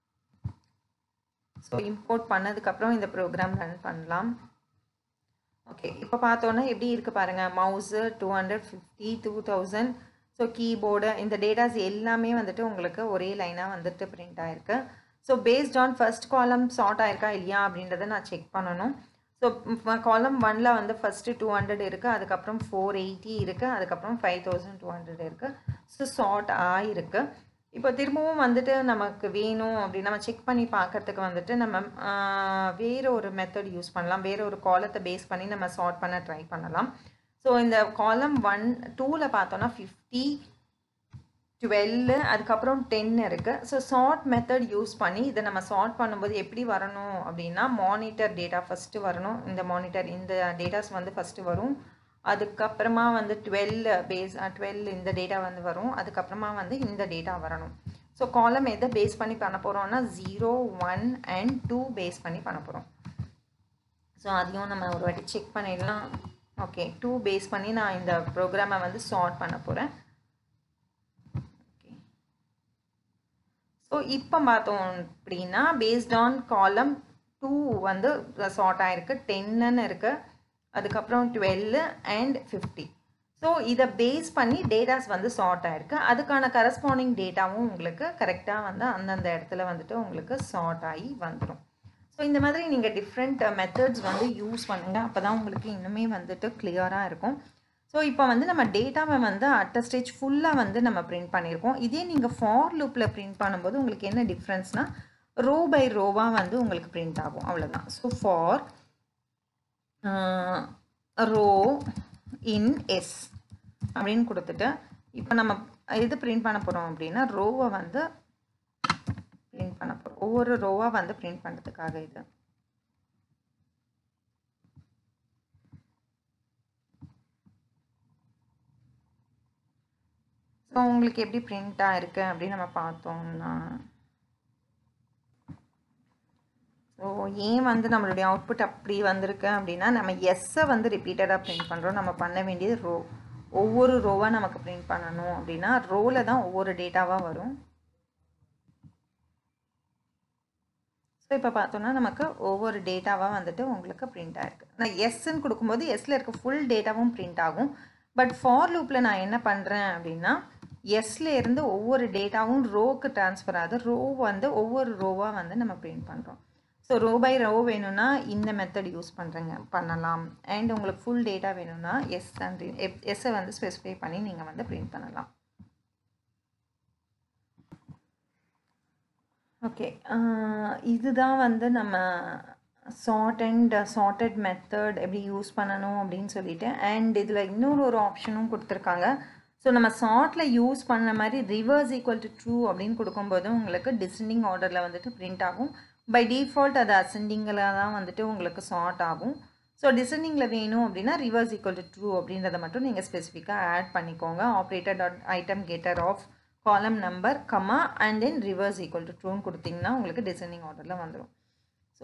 ஸோ இம்போர்ட் பண்ணதுக்கப்புறம் இந்த ப்ரோக்ராம் ரன் பண்ணலாம் ஓகே இப்போ பார்த்தோன்னா எப்படி இருக்குது பாருங்கள் mouse two hundred fifty two thousand so keyboard இந்த டேட்டாஸ் எல்லாமே வந்துட்டு உங்களுக்கு ஒரே லைனாக வந்துட்டு பிரிண்ட் ஆயிருக்கு so based on first column sort ஆயிருக்கா இல்லையா அப்படின்றத நான் செக் பண்ணணும் ஸோ காலம் ஒனில் வந்து ஃபஸ்ட்டு டூ ஹண்ட்ரட் இருக்குது அதுக்கப்புறம் ஃபோர் எயிட்டி இருக்குது அதுக்கப்புறம் ஃபைவ் தௌசண்ட் டூ ஹண்ட்ரட் இருக்குது ஸோ சார்ட் ஆகிருக்கு இப்போ திரும்பவும் வந்துட்டு நமக்கு வேணும் அப்படின்னு நம்ம செக் பண்ணி பார்க்கறதுக்கு வந்துட்டு நம்ம வேறு ஒரு மெத்தட் யூஸ் பண்ணலாம் வேறு ஒரு காலத்தை பேஸ் பண்ணி நம்ம சார்ட் பண்ண ட்ரை பண்ணலாம் ஸோ இந்த காலம் ஒன் டூவில் பார்த்தோன்னா ஃபிஃப்டி டுவெல்லு அதுக்கப்புறம் டென் இருக்குது ஸோ சார்ட் மெத்தட் யூஸ் பண்ணி இதை நம்ம சார்ட் பண்ணும்போது எப்படி வரணும் அப்படின்னா மானிட்டர் டேட்டா ஃபஸ்ட்டு வரணும் இந்த மானிட்டர் இந்த டேட்டாஸ் வந்து ஃபஸ்ட்டு வரும் அதுக்கப்புறமா வந்து டுவெல் பேஸ் டுவெல் இந்த டேட்டா வந்து வரும் அதுக்கப்புறமா வந்து இந்த டேட்டா வரணும் ஸோ காலம் எதை பேஸ் பண்ணி பண்ண போகிறோம்னா zero one and two base பண்ணி பண்ண போகிறோம் ஸோ அதையும் நம்ம ஒரு வாட்டி செக் பண்ணிடலாம் ஓகே டூ பேஸ் பண்ணி நான் இந்த ப்ரோக்ராமை வந்து சார்ட் பண்ண போகிறேன் ஸோ இப்போ பார்த்தோம் அப்படின்னா பேஸ்ட் ஆன் காலம் டூ வந்து சார்ட் ஆகிருக்கு டென்னு இருக்குது அதுக்கப்புறம் டுவெல்லு அண்ட் ஃபிஃப்டி ஸோ இதை பேஸ் பண்ணி டேட்டாஸ் வந்து சார்ட் ஆகிருக்கு அதுக்கான கரஸ்பாண்டிங் டேட்டாவும் உங்களுக்கு கரெக்டாக வந்து அந்தந்த இடத்துல வந்துட்டு உங்களுக்கு சார்ட் ஆகி வந்துடும் ஸோ இந்த மாதிரி நீங்கள் டிஃப்ரெண்ட் மெத்தட்ஸ் வந்து யூஸ் பண்ணுங்கள் அப்போ தான் உங்களுக்கு இன்னுமே வந்துட்டு கிளியராக இருக்கும் ஸோ இப்போ வந்து நம்ம டேட்டாவை வந்து அட்ட ஸ்டேஜ் ஃபுல்லாக வந்து நம்ம பிரிண்ட் பண்ணியிருக்கோம் இதே நீங்கள் ஃபார் லூப்பில் பிரிண்ட் பண்ணும்போது உங்களுக்கு என்ன டிஃப்ரென்ஸ்னால் ரோ பை ரோவாக வந்து உங்களுக்கு பிரிண்ட் ஆகும் அவ்வளோதான் so for row in S அப்படின்னு கொடுத்துட்டு இப்போ நம்ம எது பிரிண்ட் பண்ண போகிறோம் அப்படின்னா ரோவை வந்து பிரிண்ட் பண்ண போகிறோம் ஒவ்வொரு ரோவாக வந்து பிரிண்ட் பண்ணுறதுக்காக இது ஸோ உங்களுக்கு எப்படி பிரிண்ட் ஆயிருக்கு அப்படின்னு நம்ம பார்த்தோம்னா ஸோ ஏன் வந்து நம்மளுடைய அவுட்புட் அப்படி வந்திருக்கு அப்படின்னா நம்ம எஸ்ஸை வந்து ரிப்பீட்டடாக பிரிண்ட் பண்ணுறோம் நம்ம பண்ண வேண்டியது ரோ ஒவ்வொரு ரோவாக நமக்கு பிரிண்ட் பண்ணணும் அப்படின்னா ரோவில் தான் ஒவ்வொரு டேட்டாவாக வரும் ஸோ இப்போ பார்த்தோன்னா நமக்கு ஒவ்வொரு டேட்டாவாக வந்துட்டு உங்களுக்கு பிரிண்ட் ஆயிருக்கு நான் எஸ்ன்னு கொடுக்கும்போது எஸ்ஸில் இருக்க ஃபுல் டேட்டாவும் பிரிண்ட் ஆகும் பட் ஃபார் லூப்பில் நான் என்ன பண்ணுறேன் அப்படின்னா எஸ்ல இருந்து ஒவ்வொரு டேட்டாவும் ரோக்கு ட்ரான்ஸ்ஃபர் ஆகுது ரோ வந்து ஒவ்வொரு ரோவாக வந்து நம்ம பிரிண்ட் பண்ணுறோம் ஸோ ரோ பை ரோ வேணும்னா இந்த மெத்தட் யூஸ் பண்ணுறேங்க பண்ணலாம் அண்ட் உங்களுக்கு ஃபுல் டேட்டா வேணும்னா எஸ் அண்ட் எஸ்ஸை வந்து ஸ்பெசிஃபை பண்ணி நீங்கள் வந்து பிரிண்ட் பண்ணலாம் ஓகே இதுதான் வந்து நம்ம சார்ட் அண்ட் சார்ட்டட் மெத்தட் எப்படி யூஸ் பண்ணணும் அப்படின்னு சொல்லிட்டு அண்ட் இதில் இன்னொரு ஒரு ஆப்ஷனும் கொடுத்துருக்காங்க ஸோ நம்ம சார்ட்டில் யூஸ் பண்ண மாதிரி ரிவர்ஸ் ஈக்குவல் டு ட்ரூ அப்படின்னு கொடுக்கும்போது உங்களுக்கு டிசெண்டிங் ஆர்டரில் வந்துட்டு பிரிண்ட் ஆகும் பை டிஃபால்ட் அது அசெண்டிங்கில் தான் வந்துட்டு உங்களுக்கு சார்ட் ஆகும் ஸோ டிசெண்டிங்கில் வேணும் அப்படின்னா ரிவர்ஸ் ஈக்குவல் டு ட்ரூ அப்படின்றத மட்டும் நீங்கள் ஸ்பெசிஃபிக்காக ஆட் பண்ணிக்கோங்க operator dot item getter of column number comma and then reverse equal to ட்ரூன்னு கொடுத்தீங்கன்னா உங்களுக்கு டிசெண்டிங் ஆர்டரில் வந்துடும் ஸோ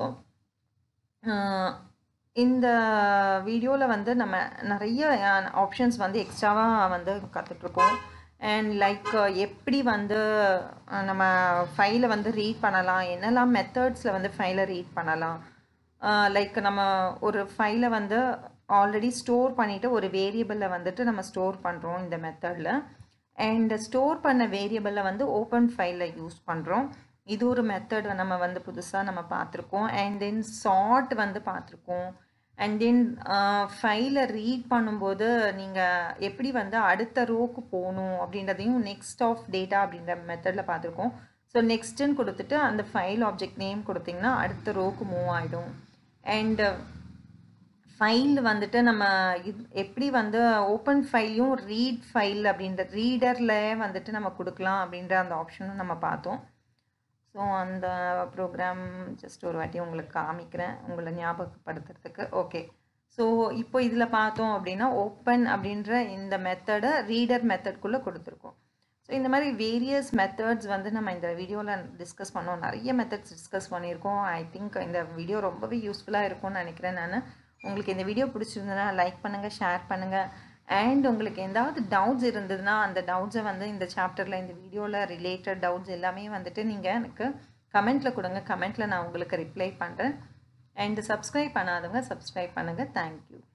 இந்த வீடியோவில் வந்து நம்ம நிறைய ஆப்ஷன்ஸ் வந்து எக்ஸ்ட்ராவாக வந்து கற்றுட்ருக்கோம் அண்ட் லைக் எப்படி வந்து நம்ம ஃபைலை வந்து ரீட் பண்ணலாம் என்னெல்லாம் மெத்தட்ஸில் வந்து ஃபைலை ரீட் பண்ணலாம் லைக் நம்ம ஒரு ஃபைலை வந்து ஆல்ரெடி ஸ்டோர் பண்ணிவிட்டு ஒரு வேரியபிளில் வந்துட்டு நம்ம ஸ்டோர் பண்ணுறோம் இந்த மெத்தடில் அண்ட் ஸ்டோர் பண்ண வேரியபிளில் வந்து ஓப்பன் ஃபைலில் யூஸ் பண்ணுறோம் இது ஒரு மெத்தட் நம்ம வந்து புதுசாக நம்ம பார்த்துருக்கோம் அண்ட் தென் சார்ட் வந்து பார்த்துருக்கோம் அண்ட் தென் ஃபைலை ரீட் பண்ணும்போது நீங்கள் எப்படி வந்து அடுத்த ரோக்கு போகணும் அப்படின்றதையும் நெக்ஸ்ட் ஆஃப் டேட்டா அப்படின்ற மெத்தடில் பார்த்துருக்கோம் ஸோ நெக்ஸ்ட்டுன்னு கொடுத்துட்டு அந்த ஃபைல் ஆப்ஜெக்ட் நேம் கொடுத்திங்கன்னா அடுத்த ரோக்கு மூவ் ஆகிடும் அண்ட் ஃபைல் வந்துட்டு நம்ம இது எப்படி வந்து ஓப்பன் ஃபைலையும் ரீட் ஃபைல் அப்படின்ற ரீடரில் வந்துட்டு நம்ம கொடுக்கலாம் அப்படின்ற அந்த ஆப்ஷனும் நம்ம பார்த்தோம் ஸோ அந்த ப்ரோக்ராம் ஜஸ்ட் ஒரு வாட்டி உங்களுக்கு காமிக்கிறேன் உங்களை ஞாபகப்படுத்துறதுக்கு ஓகே ஸோ இப்போ இதில் பார்த்தோம் அப்படின்னா ஓப்பன் அப்படின்ற இந்த மெத்தடை ரீடர் மெத்தட்குள்ளே கொடுத்துருக்கோம் ஸோ இந்த மாதிரி வேரியஸ் மெத்தட்ஸ் வந்து நம்ம இந்த வீடியோவில் டிஸ்கஸ் பண்ணோம் நிறைய மெத்தட்ஸ் டிஸ்கஸ் பண்ணியிருக்கோம் ஐ திங்க் இந்த வீடியோ ரொம்பவே யூஸ்ஃபுல்லாக இருக்கும்னு நினைக்கிறேன் நான் உங்களுக்கு இந்த வீடியோ பிடிச்சிருந்ததுன்னா லைக் பண்ணுங்கள் ஷேர் பண்ணுங்கள் அண்ட் உங்களுக்கு எதாவது டவுட்ஸ் இருந்ததுன்னா அந்த டவுட்ஸை வந்து இந்த சாப்டரில் இந்த வீடியோவில் ரிலேட்டட் டவுட்ஸ் எல்லாமே வந்துட்டு நீங்கள் எனக்கு கமெண்ட்டில் கொடுங்க கமெண்ட்டில் நான் உங்களுக்கு ரிப்ளை பண்ணுறேன் அண்ட் சப்ஸ்கிரைப் பண்ணாதவங்க சப்ஸ்கிரைப் பண்ணுங்கள் தேங்க்யூ